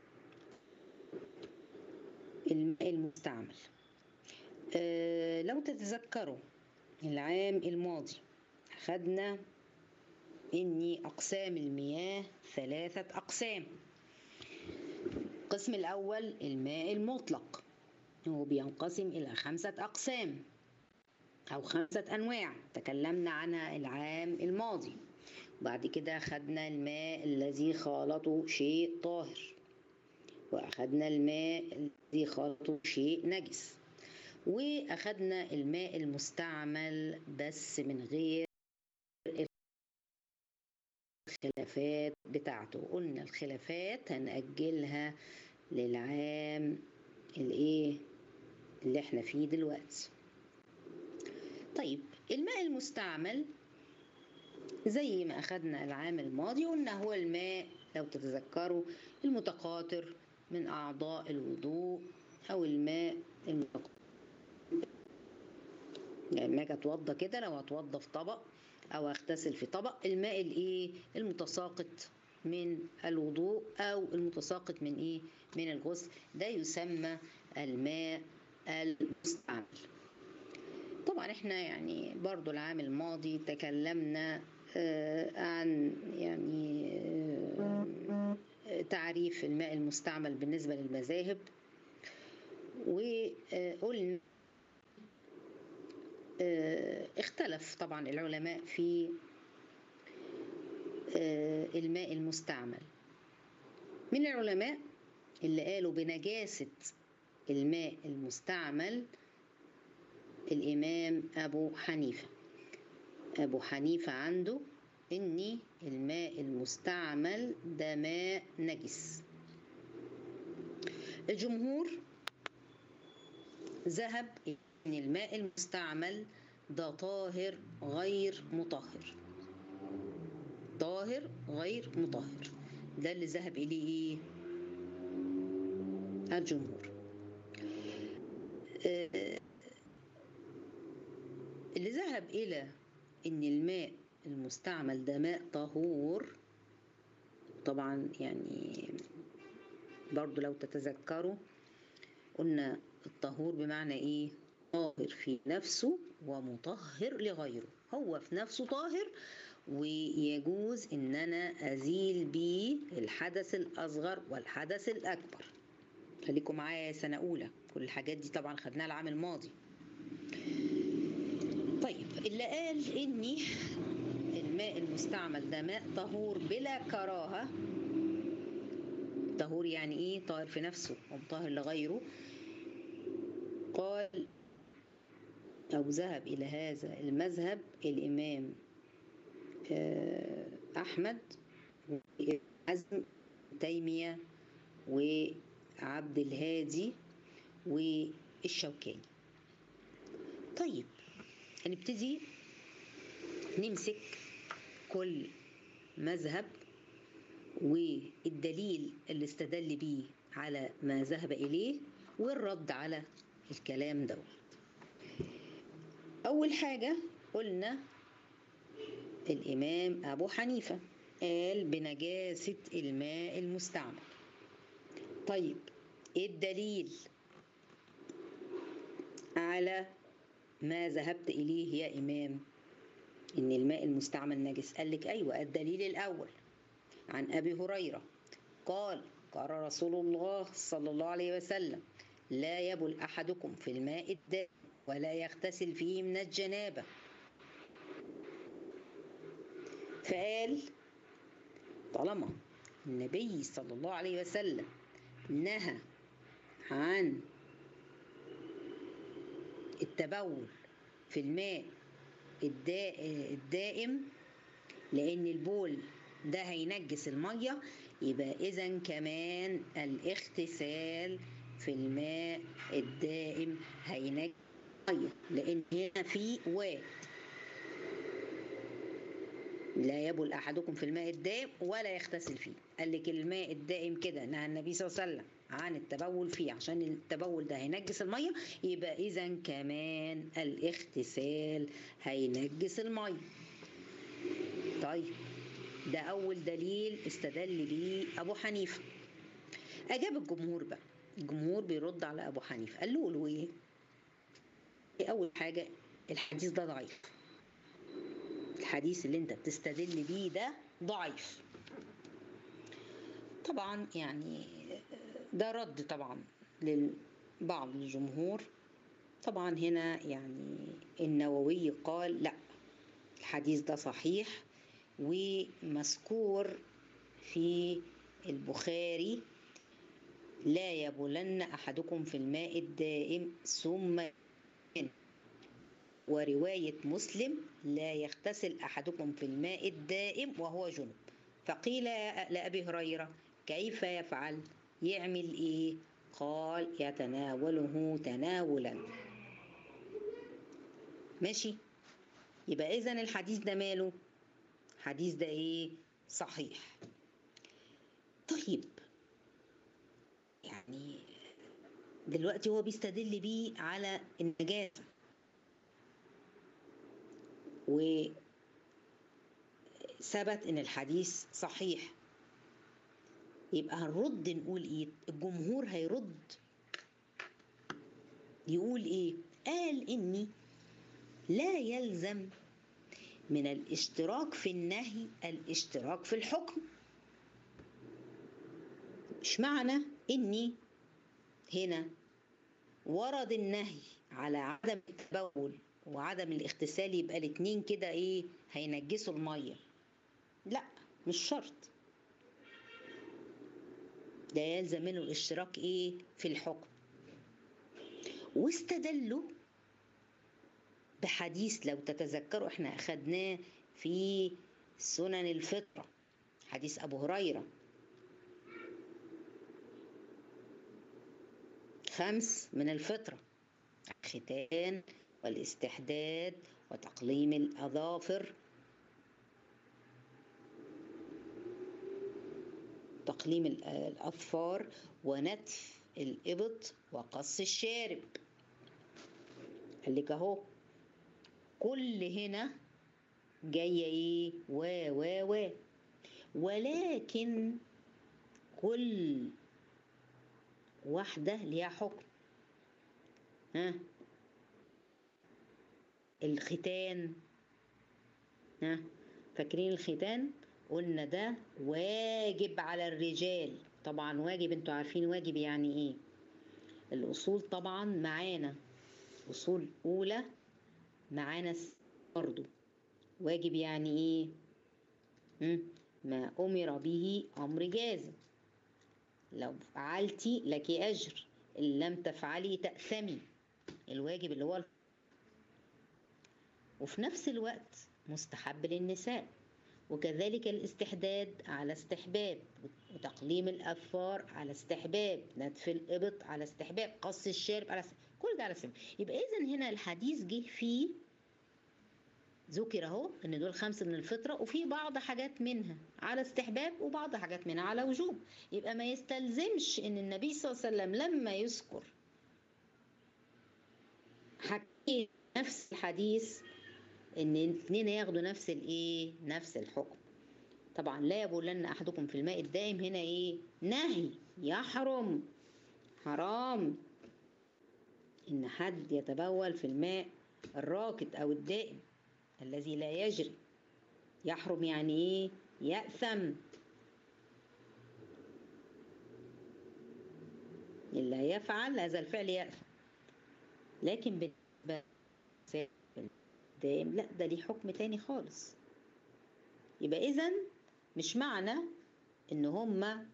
Speaker 1: الماء المستعمل أه لو تتذكروا العام الماضي خدنا إني أقسام المياه ثلاثة أقسام القسم الأول الماء المطلق هو بينقسم إلى خمسة أقسام أو خمسة أنواع تكلمنا عنها العام الماضي وبعد كده أخدنا الماء الذي خالطه شيء طاهر وأخدنا الماء الذي خالطه شيء نجس وأخدنا الماء المستعمل بس من غير الخلافات بتاعته قلنا الخلافات هنأجلها للعام الايه اللي احنا فيه دلوقتي طيب الماء المستعمل زي ما أخدنا العام الماضي قلنا هو الماء لو تتذكروا المتقاطر من أعضاء الوضوء أو الماء المتقاطر يعني لما اجي اتوضى كده لو اتوضى في طبق او اغتسل في طبق الماء الايه المتساقط من الوضوء او المتساقط من ايه من الغسل ده يسمى الماء المستعمل طبعا احنا يعني برضو العام الماضي تكلمنا آه عن يعني آه تعريف الماء المستعمل بالنسبة للمذاهب وقلنا اختلف طبعا العلماء في الماء المستعمل من العلماء اللي قالوا بنجاسة الماء المستعمل الإمام أبو حنيفة أبو حنيفة عنده إن الماء المستعمل ده ماء نجس الجمهور ذهب إن الماء المستعمل ده طاهر غير مطهر طاهر غير مطهر ده اللي ذهب إليه الجمهور اللي ذهب إلى إن الماء المستعمل ده ماء طهور طبعا يعني برضو لو تتذكروا قلنا الطهور بمعنى ايه طاهر في نفسه ومطهر لغيره هو في نفسه طاهر ويجوز ان انا ازيل بيه الحدث الاصغر والحدث الاكبر خليكم معايا سنه اولى كل الحاجات دي طبعا خدناها العام الماضي طيب اللي قال اني الماء المستعمل ده ماء طهور بلا كراهه طهور يعني ايه طاهر في نفسه ومطهر لغيره قال أو ذهب إلى هذا المذهب الإمام أحمد وعزم تيمية وعبد الهادي والشوكاني طيب هنبتدي نمسك كل مذهب والدليل اللي استدل بيه على ما ذهب إليه والرد على الكلام دوت أول حاجة قلنا الإمام أبو حنيفة قال بنجاسة الماء المستعمل طيب إيه الدليل على ما ذهبت إليه يا إمام إن الماء المستعمل نجس قال لك أيوة الدليل الأول عن أبي هريرة قال قال رسول الله صلى الله عليه وسلم لا يبل أحدكم في الماء الدائم ولا يغتسل فيه من الجنابة فقال طالما النبي صلى الله عليه وسلم نهى عن التبول في الماء الدائم لأن البول ده هينجس المية يبقى إذا كمان الاغتسال في الماء الدائم هينجس المية لأن هنا في واد لا يبل أحدكم في الماء الدائم ولا يغتسل فيه قال لك الماء الدائم كده نهى النبي صلى الله عليه وسلم عن التبول فيه عشان التبول ده هينجس الميه يبقى اذا كمان الاغتسال هينجس الميه طيب ده اول دليل استدل بيه ابو حنيفه اجاب الجمهور بقى الجمهور بيرد على ابو حنيفه قال له له ايه اول حاجه الحديث ده ضعيف الحديث اللي انت بتستدل بيه ده ضعيف طبعا يعني ده رد طبعا لبعض الجمهور طبعا هنا يعني النووي قال لا الحديث ده صحيح ومذكور في البخاري لا يبولن احدكم في الماء الدائم ثم وروايه مسلم لا يغتسل احدكم في الماء الدائم وهو جنب فقيل لابي هريره كيف يفعل يعمل ايه قال يتناوله تناولا ماشي يبقى اذا الحديث ده ماله الحديث ده ايه صحيح طيب يعني دلوقتي هو بيستدل بيه على النجاسة وثبت ان الحديث صحيح يبقى هنرد نقول ايه الجمهور هيرد يقول ايه قال اني لا يلزم من الاشتراك في النهي الاشتراك في الحكم مش معنى اني هنا ورد النهي على عدم التبول وعدم الاغتسال يبقى الاتنين كده ايه هينجسوا الميه لا مش شرط ده يلزم منه الاشتراك ايه في الحكم واستدلوا بحديث لو تتذكروا احنا اخدناه في سنن الفطره حديث ابو هريره خمس من الفطره الختان والاستحداد وتقليم الاظافر تقليم الاظفار ونتف الابط وقص الشارب قال لك اهو كل هنا جايه ايه و و و ولكن كل واحده ليها حكم ها الختان ها فاكرين الختان قلنا ده واجب على الرجال طبعا واجب انتوا عارفين واجب يعني ايه الاصول طبعا معانا اصول اولى معانا برضو واجب يعني ايه مم. ما امر به امر جازم لو فعلتي لك اجر ان لم تفعلي تاثمي الواجب اللي هو وفي نفس الوقت مستحب للنساء وكذلك الاستحداد على استحباب وتقليم الأظفار على استحباب نتف الإبط على استحباب قص الشارب على استحباب. كل ده على استحباب يبقى إذا هنا الحديث جه فيه ذكر اهو ان دول خمسه من الفطره وفي بعض حاجات منها على استحباب وبعض حاجات منها على وجوب يبقى ما يستلزمش ان النبي صلى الله عليه وسلم لما يذكر حكي نفس الحديث ان الاثنين ياخدوا نفس الايه نفس الحكم طبعا لا يبولن احدكم في الماء الدائم هنا ايه نهي يحرم حرام ان حد يتبول في الماء الراكد او الدائم الذي لا يجري يحرم يعني ايه يأثم إلا يفعل هذا الفعل يأثم لكن بالنسبة دائم لا ده ليه حكم تاني خالص يبقى إذا مش معنى إن هما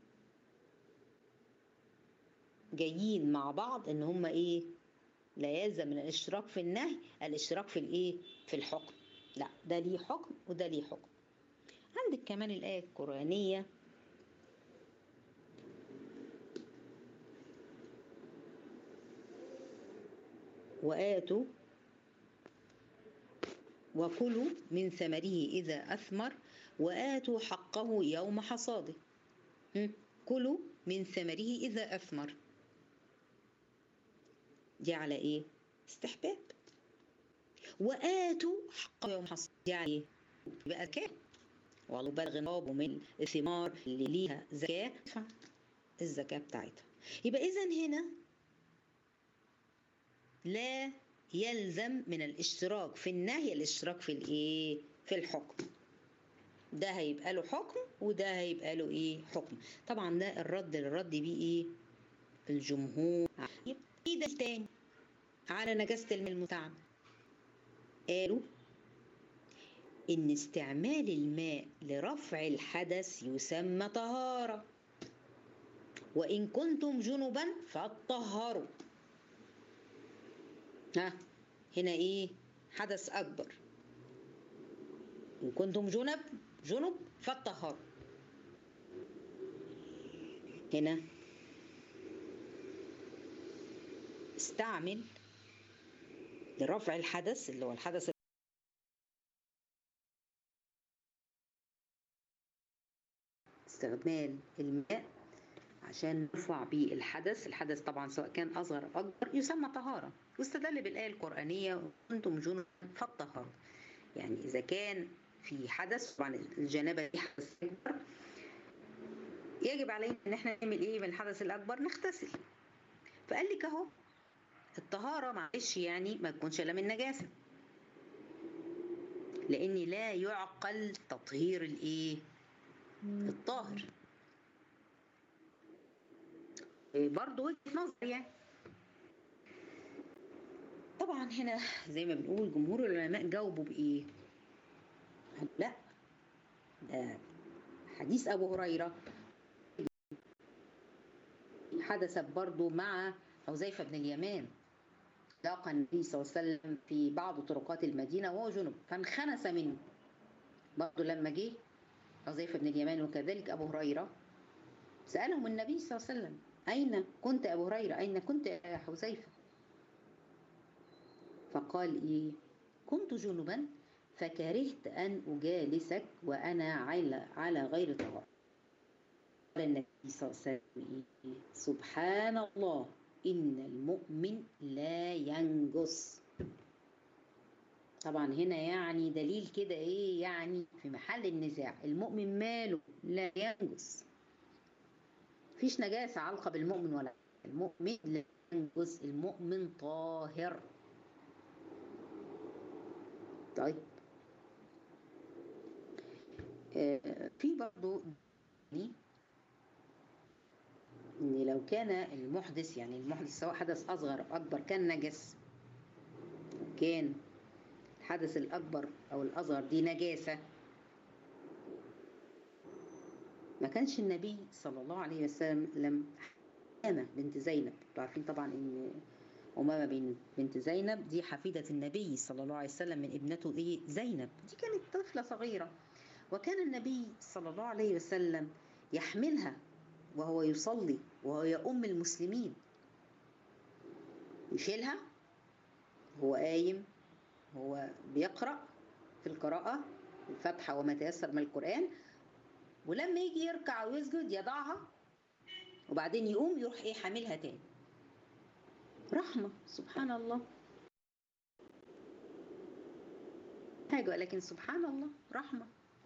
Speaker 1: جايين مع بعض إن هما إيه لا يلزم من الاشتراك في النهي الاشتراك في الايه في الحكم لا ده ليه حكم وده ليه حكم عندك كمان الآية القرآنية وآتوا وكلوا من ثمره إذا أثمر وآتوا حقه يوم حصاده كلوا من ثمره إذا أثمر دي على إيه؟ استحباب وآتوا حق يوم حصد يعني يبقى زكاة والله بلغ نصاب ومن الثمار اللي ليها زكاة ادفع الزكاة بتاعتها يبقى إذا هنا لا يلزم من الاشتراك في النهي الاشتراك في الايه في الحكم ده هيبقى له حكم وده هيبقى له ايه حكم طبعا ده الرد الرد بيه ايه الجمهور يبقى ده تاني على نجاسة المتعب قالوا إن استعمال الماء لرفع الحدث يسمى طهارة وإن كنتم جنبا فطهروا ها هنا إيه حدث أكبر إن كنتم جنب جنب فطهروا هنا استعمل لرفع الحدث اللي هو الحدث استعمال الماء عشان نرفع بيه الحدث الحدث طبعا سواء كان اصغر او اكبر يسمى طهاره واستدل بالايه القرانيه وانتم جنود فالطهاره يعني اذا كان في حدث طبعا الجنابه دي حدث اكبر يجب علينا ان احنا نعمل ايه من الحدث الاكبر نغتسل فقال لك اهو الطهاره معلش يعني ما تكونش الا من نجاسه لان لا يعقل تطهير الايه الطاهر برضه وجهه نظر يعني طبعا هنا زي ما بنقول جمهور العلماء جاوبوا بايه لا ده حديث ابو هريره حدث برضه مع حذيفه بن اليمان لاقى النبي صلى الله عليه وسلم في بعض طرقات المدينه وهو جنب فانخنس منه برضه لما جه حذيفه بن اليمان وكذلك ابو هريره سالهم النبي صلى الله عليه وسلم اين كنت ابو هريره اين كنت يا حذيفه فقال ايه كنت جنبا فكرهت ان اجالسك وانا على على غير طهاره قال النبي صلى الله عليه وسلم إيه؟ سبحان الله ان المؤمن لا ينجس طبعا هنا يعني دليل كده ايه يعني في محل النزاع المؤمن ماله لا ينجس مفيش نجاسة علقة بالمؤمن ولا المؤمن لا ينجس المؤمن طاهر طيب آه في برضو ان لو كان المحدث يعني المحدث سواء حدث اصغر او اكبر كان نجس كان الحدث الأكبر أو الأصغر دي نجاسة ما كانش النبي صلى الله عليه وسلم لم أمامة بنت زينب عارفين طبعا إن أمامة بنت زينب دي حفيدة النبي صلى الله عليه وسلم من ابنته إيه زينب دي كانت طفلة صغيرة وكان النبي صلى الله عليه وسلم يحملها وهو يصلي وهو يؤم المسلمين يشيلها هو قايم هو بيقرأ في القراءة الفاتحة وما تيسر من القرآن ولما يجي يركع ويسجد يضعها وبعدين يقوم يروح ايه حاملها تاني رحمة سبحان الله حاجة ولكن سبحان الله رحمة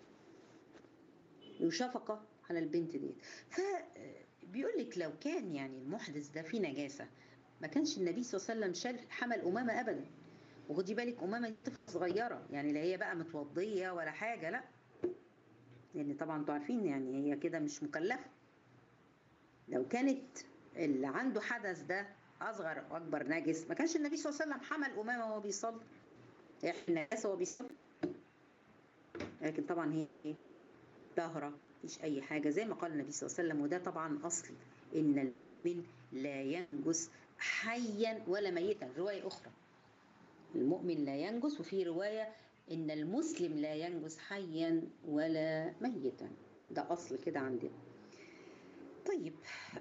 Speaker 1: وشفقة على البنت ديت فبيقول لك لو كان يعني المحدث ده فيه نجاسة ما كانش النبي صلى الله عليه وسلم شال حمل أمامة أبدا وخدي بالك أمامة دي طفلة صغيرة يعني لا هي بقى متوضية ولا حاجة لا لأن يعني طبعا انتوا عارفين يعني هي كده مش مكلفة لو كانت اللي عنده حدث ده أصغر أو أكبر نجس ما كانش النبي صلى الله عليه وسلم حمل أمامة وهو بيصلي إحنا ناس وهو بيصلي لكن طبعا هي إيه طاهرة مفيش أي حاجة زي ما قال النبي صلى الله عليه وسلم وده طبعا أصلي إن المؤمن لا ينجس حيا ولا ميتا رواية أخرى المؤمن لا ينجس وفي رواية إن المسلم لا ينجس حيا ولا ميتا ده أصل كده عندنا طيب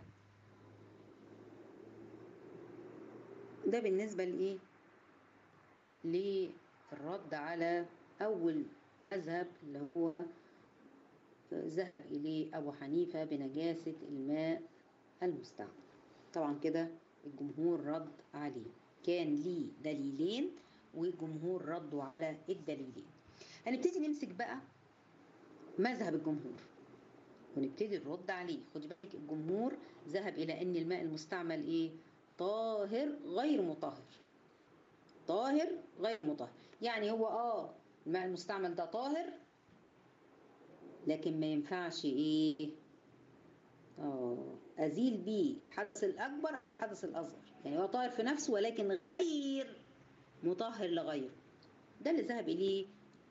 Speaker 1: ده بالنسبة لإيه للرد على أول مذهب اللي هو ذهب إليه أبو حنيفة بنجاسة الماء المستعمل طبعا كده الجمهور رد عليه كان ليه دليلين والجمهور ردوا على الدليلين هنبتدي نمسك بقى مذهب الجمهور ونبتدي نرد عليه خدي بالك الجمهور ذهب الى ان الماء المستعمل ايه طاهر غير مطهر طاهر غير مطهر يعني هو اه الماء المستعمل ده طاهر لكن ما ينفعش ايه اه ازيل بيه الحدث الاكبر الحدث الاصغر يعني هو طاهر في نفسه ولكن غير مطهر لغيره ده اللي ذهب اليه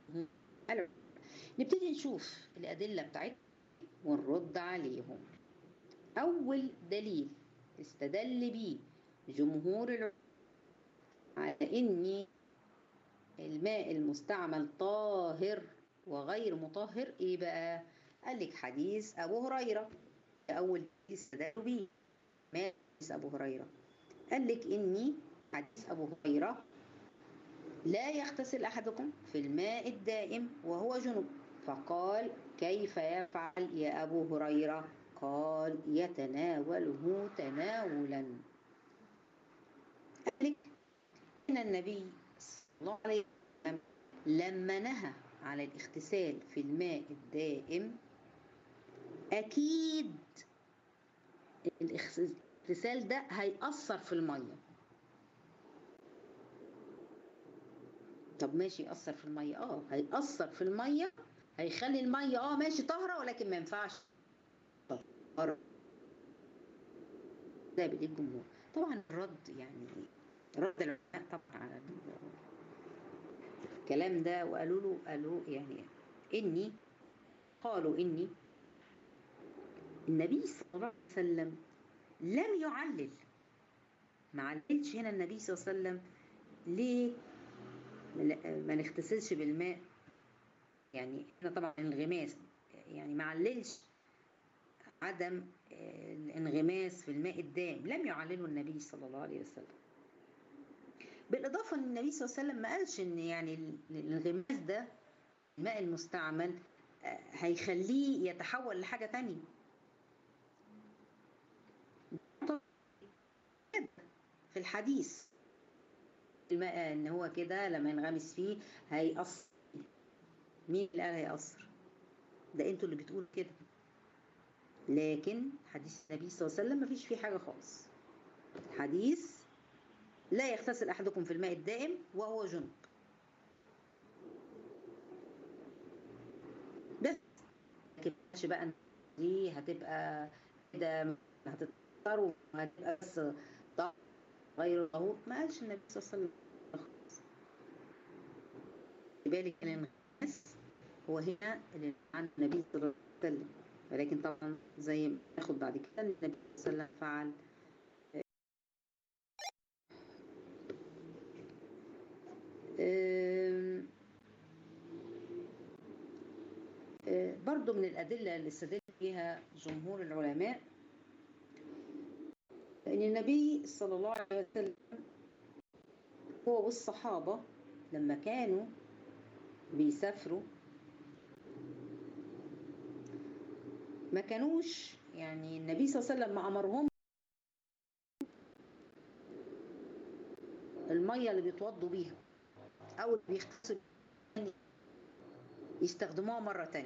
Speaker 1: نبتدي نشوف الادله بتاعتنا ونرد عليهم اول دليل استدل بيه جمهور العلماء على ان الماء المستعمل طاهر وغير مطهر ايه بقى قال لك حديث ابو هريره اول حديث استدلوا بيه ما حديث ابو هريره قال لك اني حديث ابو هريره لا يغتسل احدكم في الماء الدائم وهو جنب فقال كيف يفعل يا ابو هريره قال يتناوله تناولا قال لك ان النبي صلى الله عليه وسلم لما نهى على الاغتسال في الماء الدائم اكيد الاغتسال ده هيأثر في الميه طب ماشي يأثر في الميه اه هيأثر في الميه هيخلي الميه اه ماشي طاهره ولكن ما ينفعش طهاره ده بالايه الجمهور طبعا الرد يعني رد العلماء طبعا على الكلام ده وقالوا له قالوا يعني اني قالوا اني النبي صلى الله عليه وسلم لم يعلل ما عللش هنا النبي صلى الله عليه وسلم ليه ما نغتسلش بالماء يعني هنا طبعا الانغماس يعني ما عللش عدم الانغماس في الماء الدائم لم يعلله النبي صلى الله عليه وسلم بالاضافه ان النبي صلى الله عليه وسلم ما قالش ان يعني الانغماس ده الماء المستعمل هيخليه يتحول لحاجه تانية في الحديث الماء ان هو كده لما ينغمس فيه هيأثر مين اللي قال هيأثر ده انتوا اللي بتقولوا كده لكن حديث النبي صلى الله عليه وسلم ما فيش فيه حاجه خالص حديث لا يغتسل احدكم في الماء الدائم وهو جنب بس لكن مش بقى دي هتبقى كده هتضطر وهتبقى بس غير طهور ما قالش النبي صلى الله عليه وسلم خالص بالك الانغماس هو هنا اللي عند النبي صلى الله عليه وسلم ولكن طبعا زي ما ناخد بعد كده النبي صلى الله عليه وسلم فعل برضو من الأدلة اللي استدل بها جمهور العلماء أن النبي صلى الله عليه وسلم هو والصحابة لما كانوا بيسافروا ما كانوش يعني النبي صلى الله عليه وسلم ما أمرهم المية اللي بيتوضوا بيها أو اللي بيغتسلوا يستخدموها مرة تانية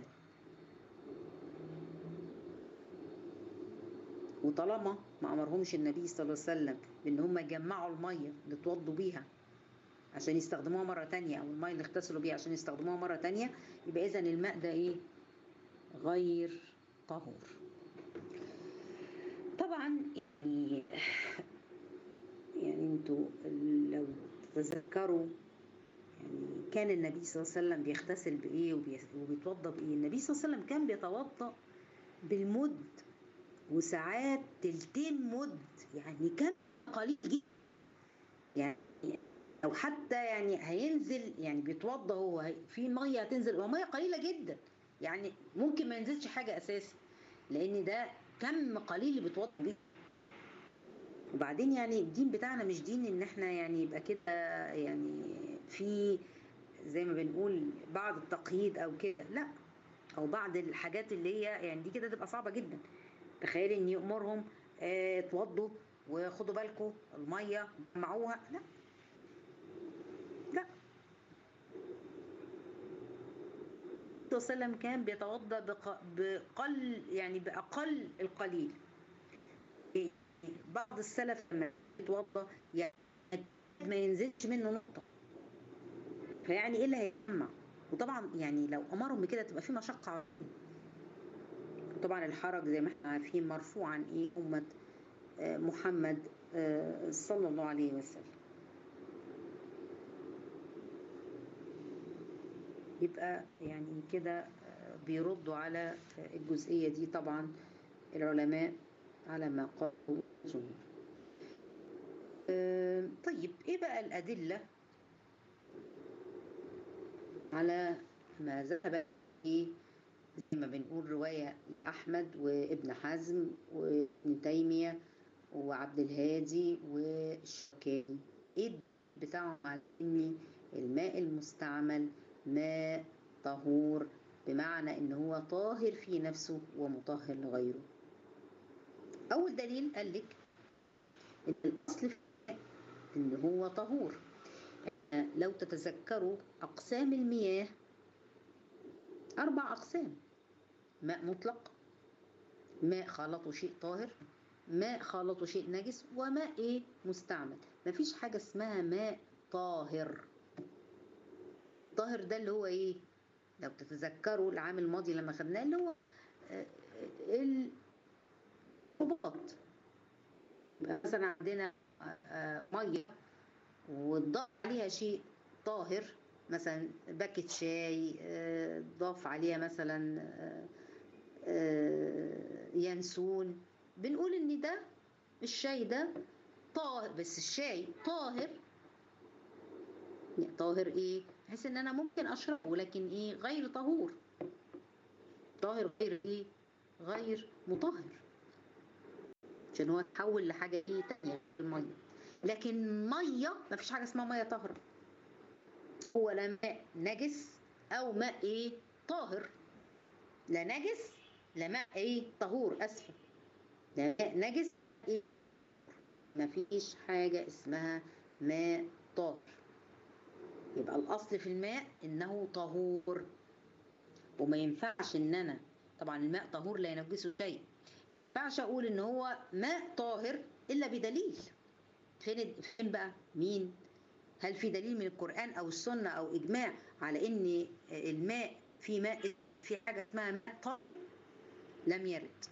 Speaker 1: وطالما ما امرهمش النبي صلى الله عليه وسلم بان هم يجمعوا الميه اللي اتوضوا بيها عشان يستخدموها مره تانية او الميه اللي اغتسلوا بيها عشان يستخدموها مره تانية يبقى اذا الماء ده ايه غير طهور طبعا يعني يعني انتوا لو تتذكروا يعني كان النبي صلى الله عليه وسلم بيغتسل بايه وبيتوضا بايه النبي صلى الله عليه وسلم كان بيتوضا بالمد وساعات تلتين مد يعني كان قليل جدا يعني او حتى يعني هينزل يعني بيتوضى هو في ميه هتنزل وميه قليله جدا يعني ممكن ما ينزلش حاجه اساسي لان ده كم قليل اللي بيتوضى بيه وبعدين يعني الدين بتاعنا مش دين ان احنا يعني يبقى كده يعني في زي ما بنقول بعض التقييد او كده لا او بعض الحاجات اللي هي يعني دي كده تبقى صعبه جدا تخيلي ان يامرهم اه اتوضوا وخدوا بالكم الميه جمعوها لا لا صلى الله عليه وسلم كان بيتوضا بق- بقل يعني باقل القليل بعض السلف لما يتوضا يعني ما ينزلش منه نقطه فيعني ايه اللي هيجمع وطبعا يعني لو امرهم بكده تبقى في مشقه عليهم. طبعا الحرج زي ما احنا عارفين مرفوع عن ايه امه آه، محمد آه، صلى الله عليه وسلم يبقى يعني كده آه، بيردوا على آه، الجزئية دي طبعا العلماء على ما قالوا الجمهور آه، طيب ايه بقى الأدلة على ما ذهب إيه زي ما بنقول رواية أحمد وابن حزم وابن تيمية وعبد الهادي والشوكاني ايه بتاعهم على ان الماء المستعمل ماء طهور بمعنى ان هو طاهر في نفسه ومطهر لغيره اول دليل قال لك ان الاصل في الماء ان هو طهور لو تتذكروا اقسام المياه اربع اقسام ماء مطلق ماء خلطه شيء طاهر ماء خلطه شيء نجس وماء ايه مستعمل مفيش حاجه اسمها ماء طاهر طاهر ده اللي هو ايه لو تتذكروا العام الماضي لما خدناه اللي هو آه، آه، الرباط يبقى مثلا عندنا آه، آه، ميه واتضاف عليها شيء طاهر مثلا باكت شاي آه، ضاف عليها مثلا آه، آه، ينسون بنقول ان ده الشاي ده طاهر بس الشاي طاهر يعني طاهر ايه بحيث ان انا ممكن اشربه ولكن ايه غير طهور طاهر غير ايه غير مطهر عشان هو تحول لحاجه ايه تانية الميه لكن ميه ما فيش حاجه اسمها ميه طاهره هو لا ماء نجس او ماء ايه طاهر لا نجس لا ماء ايه طهور اسفه لا ماء نجس ايه ما فيش حاجه اسمها ماء طاهر يبقى الاصل في الماء انه طهور وما ينفعش ان انا طبعا الماء طهور لا ينجسه شيء ما ينفعش اقول ان هو ماء طاهر الا بدليل فين فين بقى مين هل في دليل من القران او السنه او اجماع على ان الماء في ماء في حاجه اسمها ماء طاهر لم يرد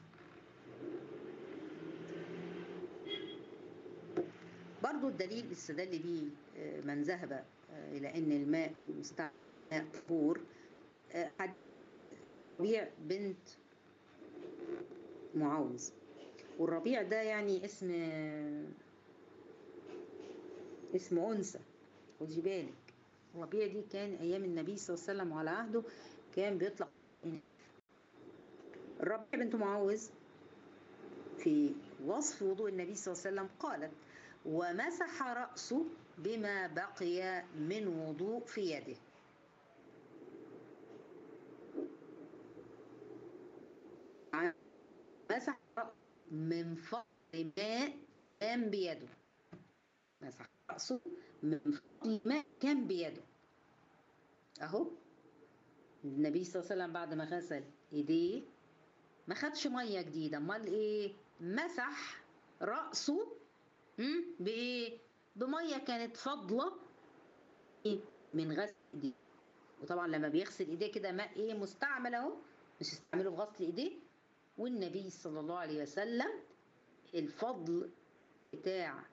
Speaker 1: برضو الدليل استدل به من ذهب إلى أن الماء المستعمل ماء طهور حديث ربيع بنت معوذ والربيع ده يعني اسم اسم أنثى خدي بالك الربيع دي كان أيام النبي صلى الله عليه وسلم وعلى عهده كان بيطلق الربيع بنت معوذ في وصف وضوء النبي صلى الله عليه وسلم قالت ومسح رأسه بما بقي من وضوء في يده مسح رأسه من فضل ماء كان بيده مسح رأسه من فضل ماء كان بيده أهو النبي صلى الله عليه وسلم بعد ما غسل ايديه ما خدش ميه جديده امال ايه مسح راسه بايه بميه كانت فاضله من غسل ايديه وطبعا لما بيغسل ايديه كده ماء ايه مستعمل اهو مش يستعمله في غسل ايديه والنبي صلى الله عليه وسلم الفضل بتاع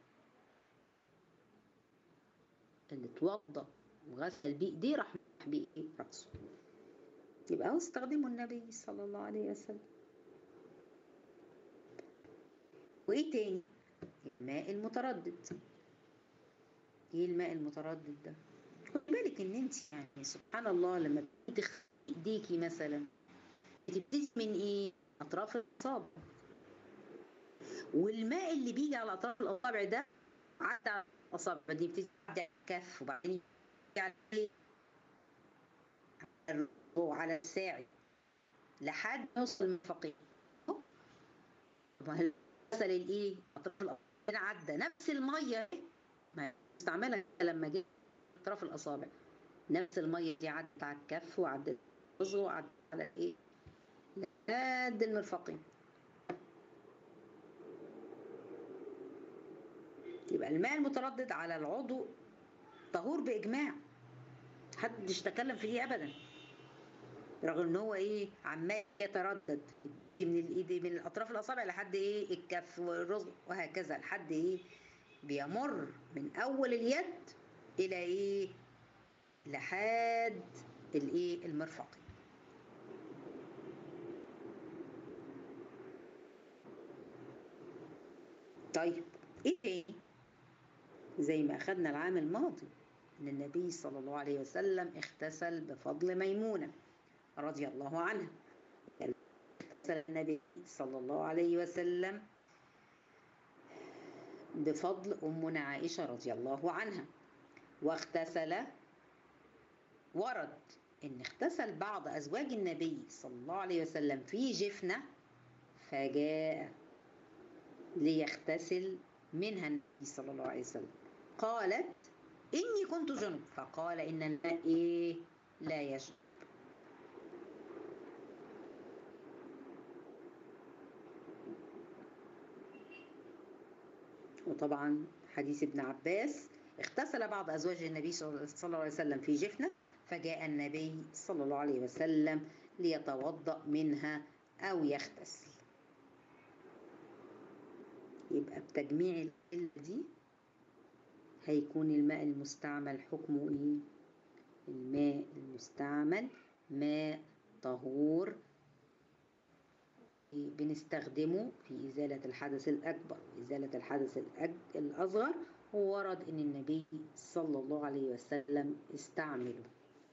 Speaker 1: اللي اتوضى وغسل بيه ايديه راح بيه راسه يبقى هو استخدمه النبي صلى الله عليه وسلم وايه تاني الماء المتردد ايه الماء المتردد ده خد بالك ان انت يعني سبحان الله لما بتغسلي ايديكي مثلا بتبتدي من ايه اطراف الاصابع والماء اللي بيجي على اطراف الاصابع ده عدى على الاصابع دي بتيجي على الكف وبعدين على على الساعد لحد ما يوصل المرفقين غسل الايه اطراف الاصابع عدى نفس الميه ما استعملها لما جه اطراف الاصابع نفس الميه دي عدت على الكف وعدت الوجه وعدت على ايه لحد المرفقين يبقى الماء المتردد على العضو طهور باجماع محدش تكلم فيه ابدا رغم ان هو ايه عمال يتردد من الايد من الاطراف الاصابع لحد ايه الكف والرزق وهكذا لحد ايه بيمر من اول اليد الى ايه لحد الايه المرفق طيب ايه تاني زي ما اخذنا العام الماضي ان النبي صلى الله عليه وسلم اغتسل بفضل ميمونه رضي الله عنها اغتسل النبي صلى الله عليه وسلم بفضل امنا عائشه رضي الله عنها واغتسل ورد ان اغتسل بعض ازواج النبي صلى الله عليه وسلم في جفنه فجاء ليغتسل منها النبي صلى الله عليه وسلم قالت إني كنت جنب فقال إن الماء إيه لا يجب وطبعا حديث ابن عباس اغتسل بعض أزواج النبي صلى الله عليه وسلم في جفنة فجاء النبي صلى الله عليه وسلم ليتوضأ منها أو يغتسل يبقى بتجميع العلة دي هيكون الماء المستعمل حكمه ايه الماء المستعمل ماء طهور بنستخدمه في إزالة الحدث الأكبر وإزالة الحدث الأج... الأصغر وورد إن النبي صلى الله عليه وسلم استعمله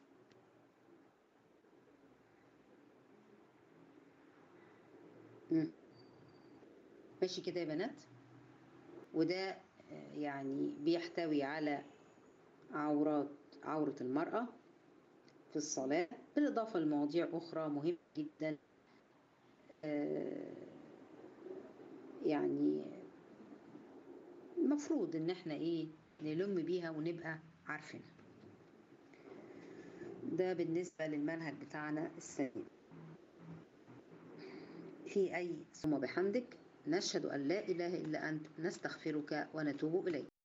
Speaker 1: مم. ماشي كده يا بنات وده يعني بيحتوي على عورات عورة المرأة في الصلاة بالإضافة لمواضيع أخرى مهمة جدا يعني المفروض إن احنا إيه نلم بيها ونبقى عارفينها ده بالنسبة للمنهج بتاعنا السنة في أي ثم بحمدك نشهد أن لا إله إلا أنت نستغفرك ونتوب إليك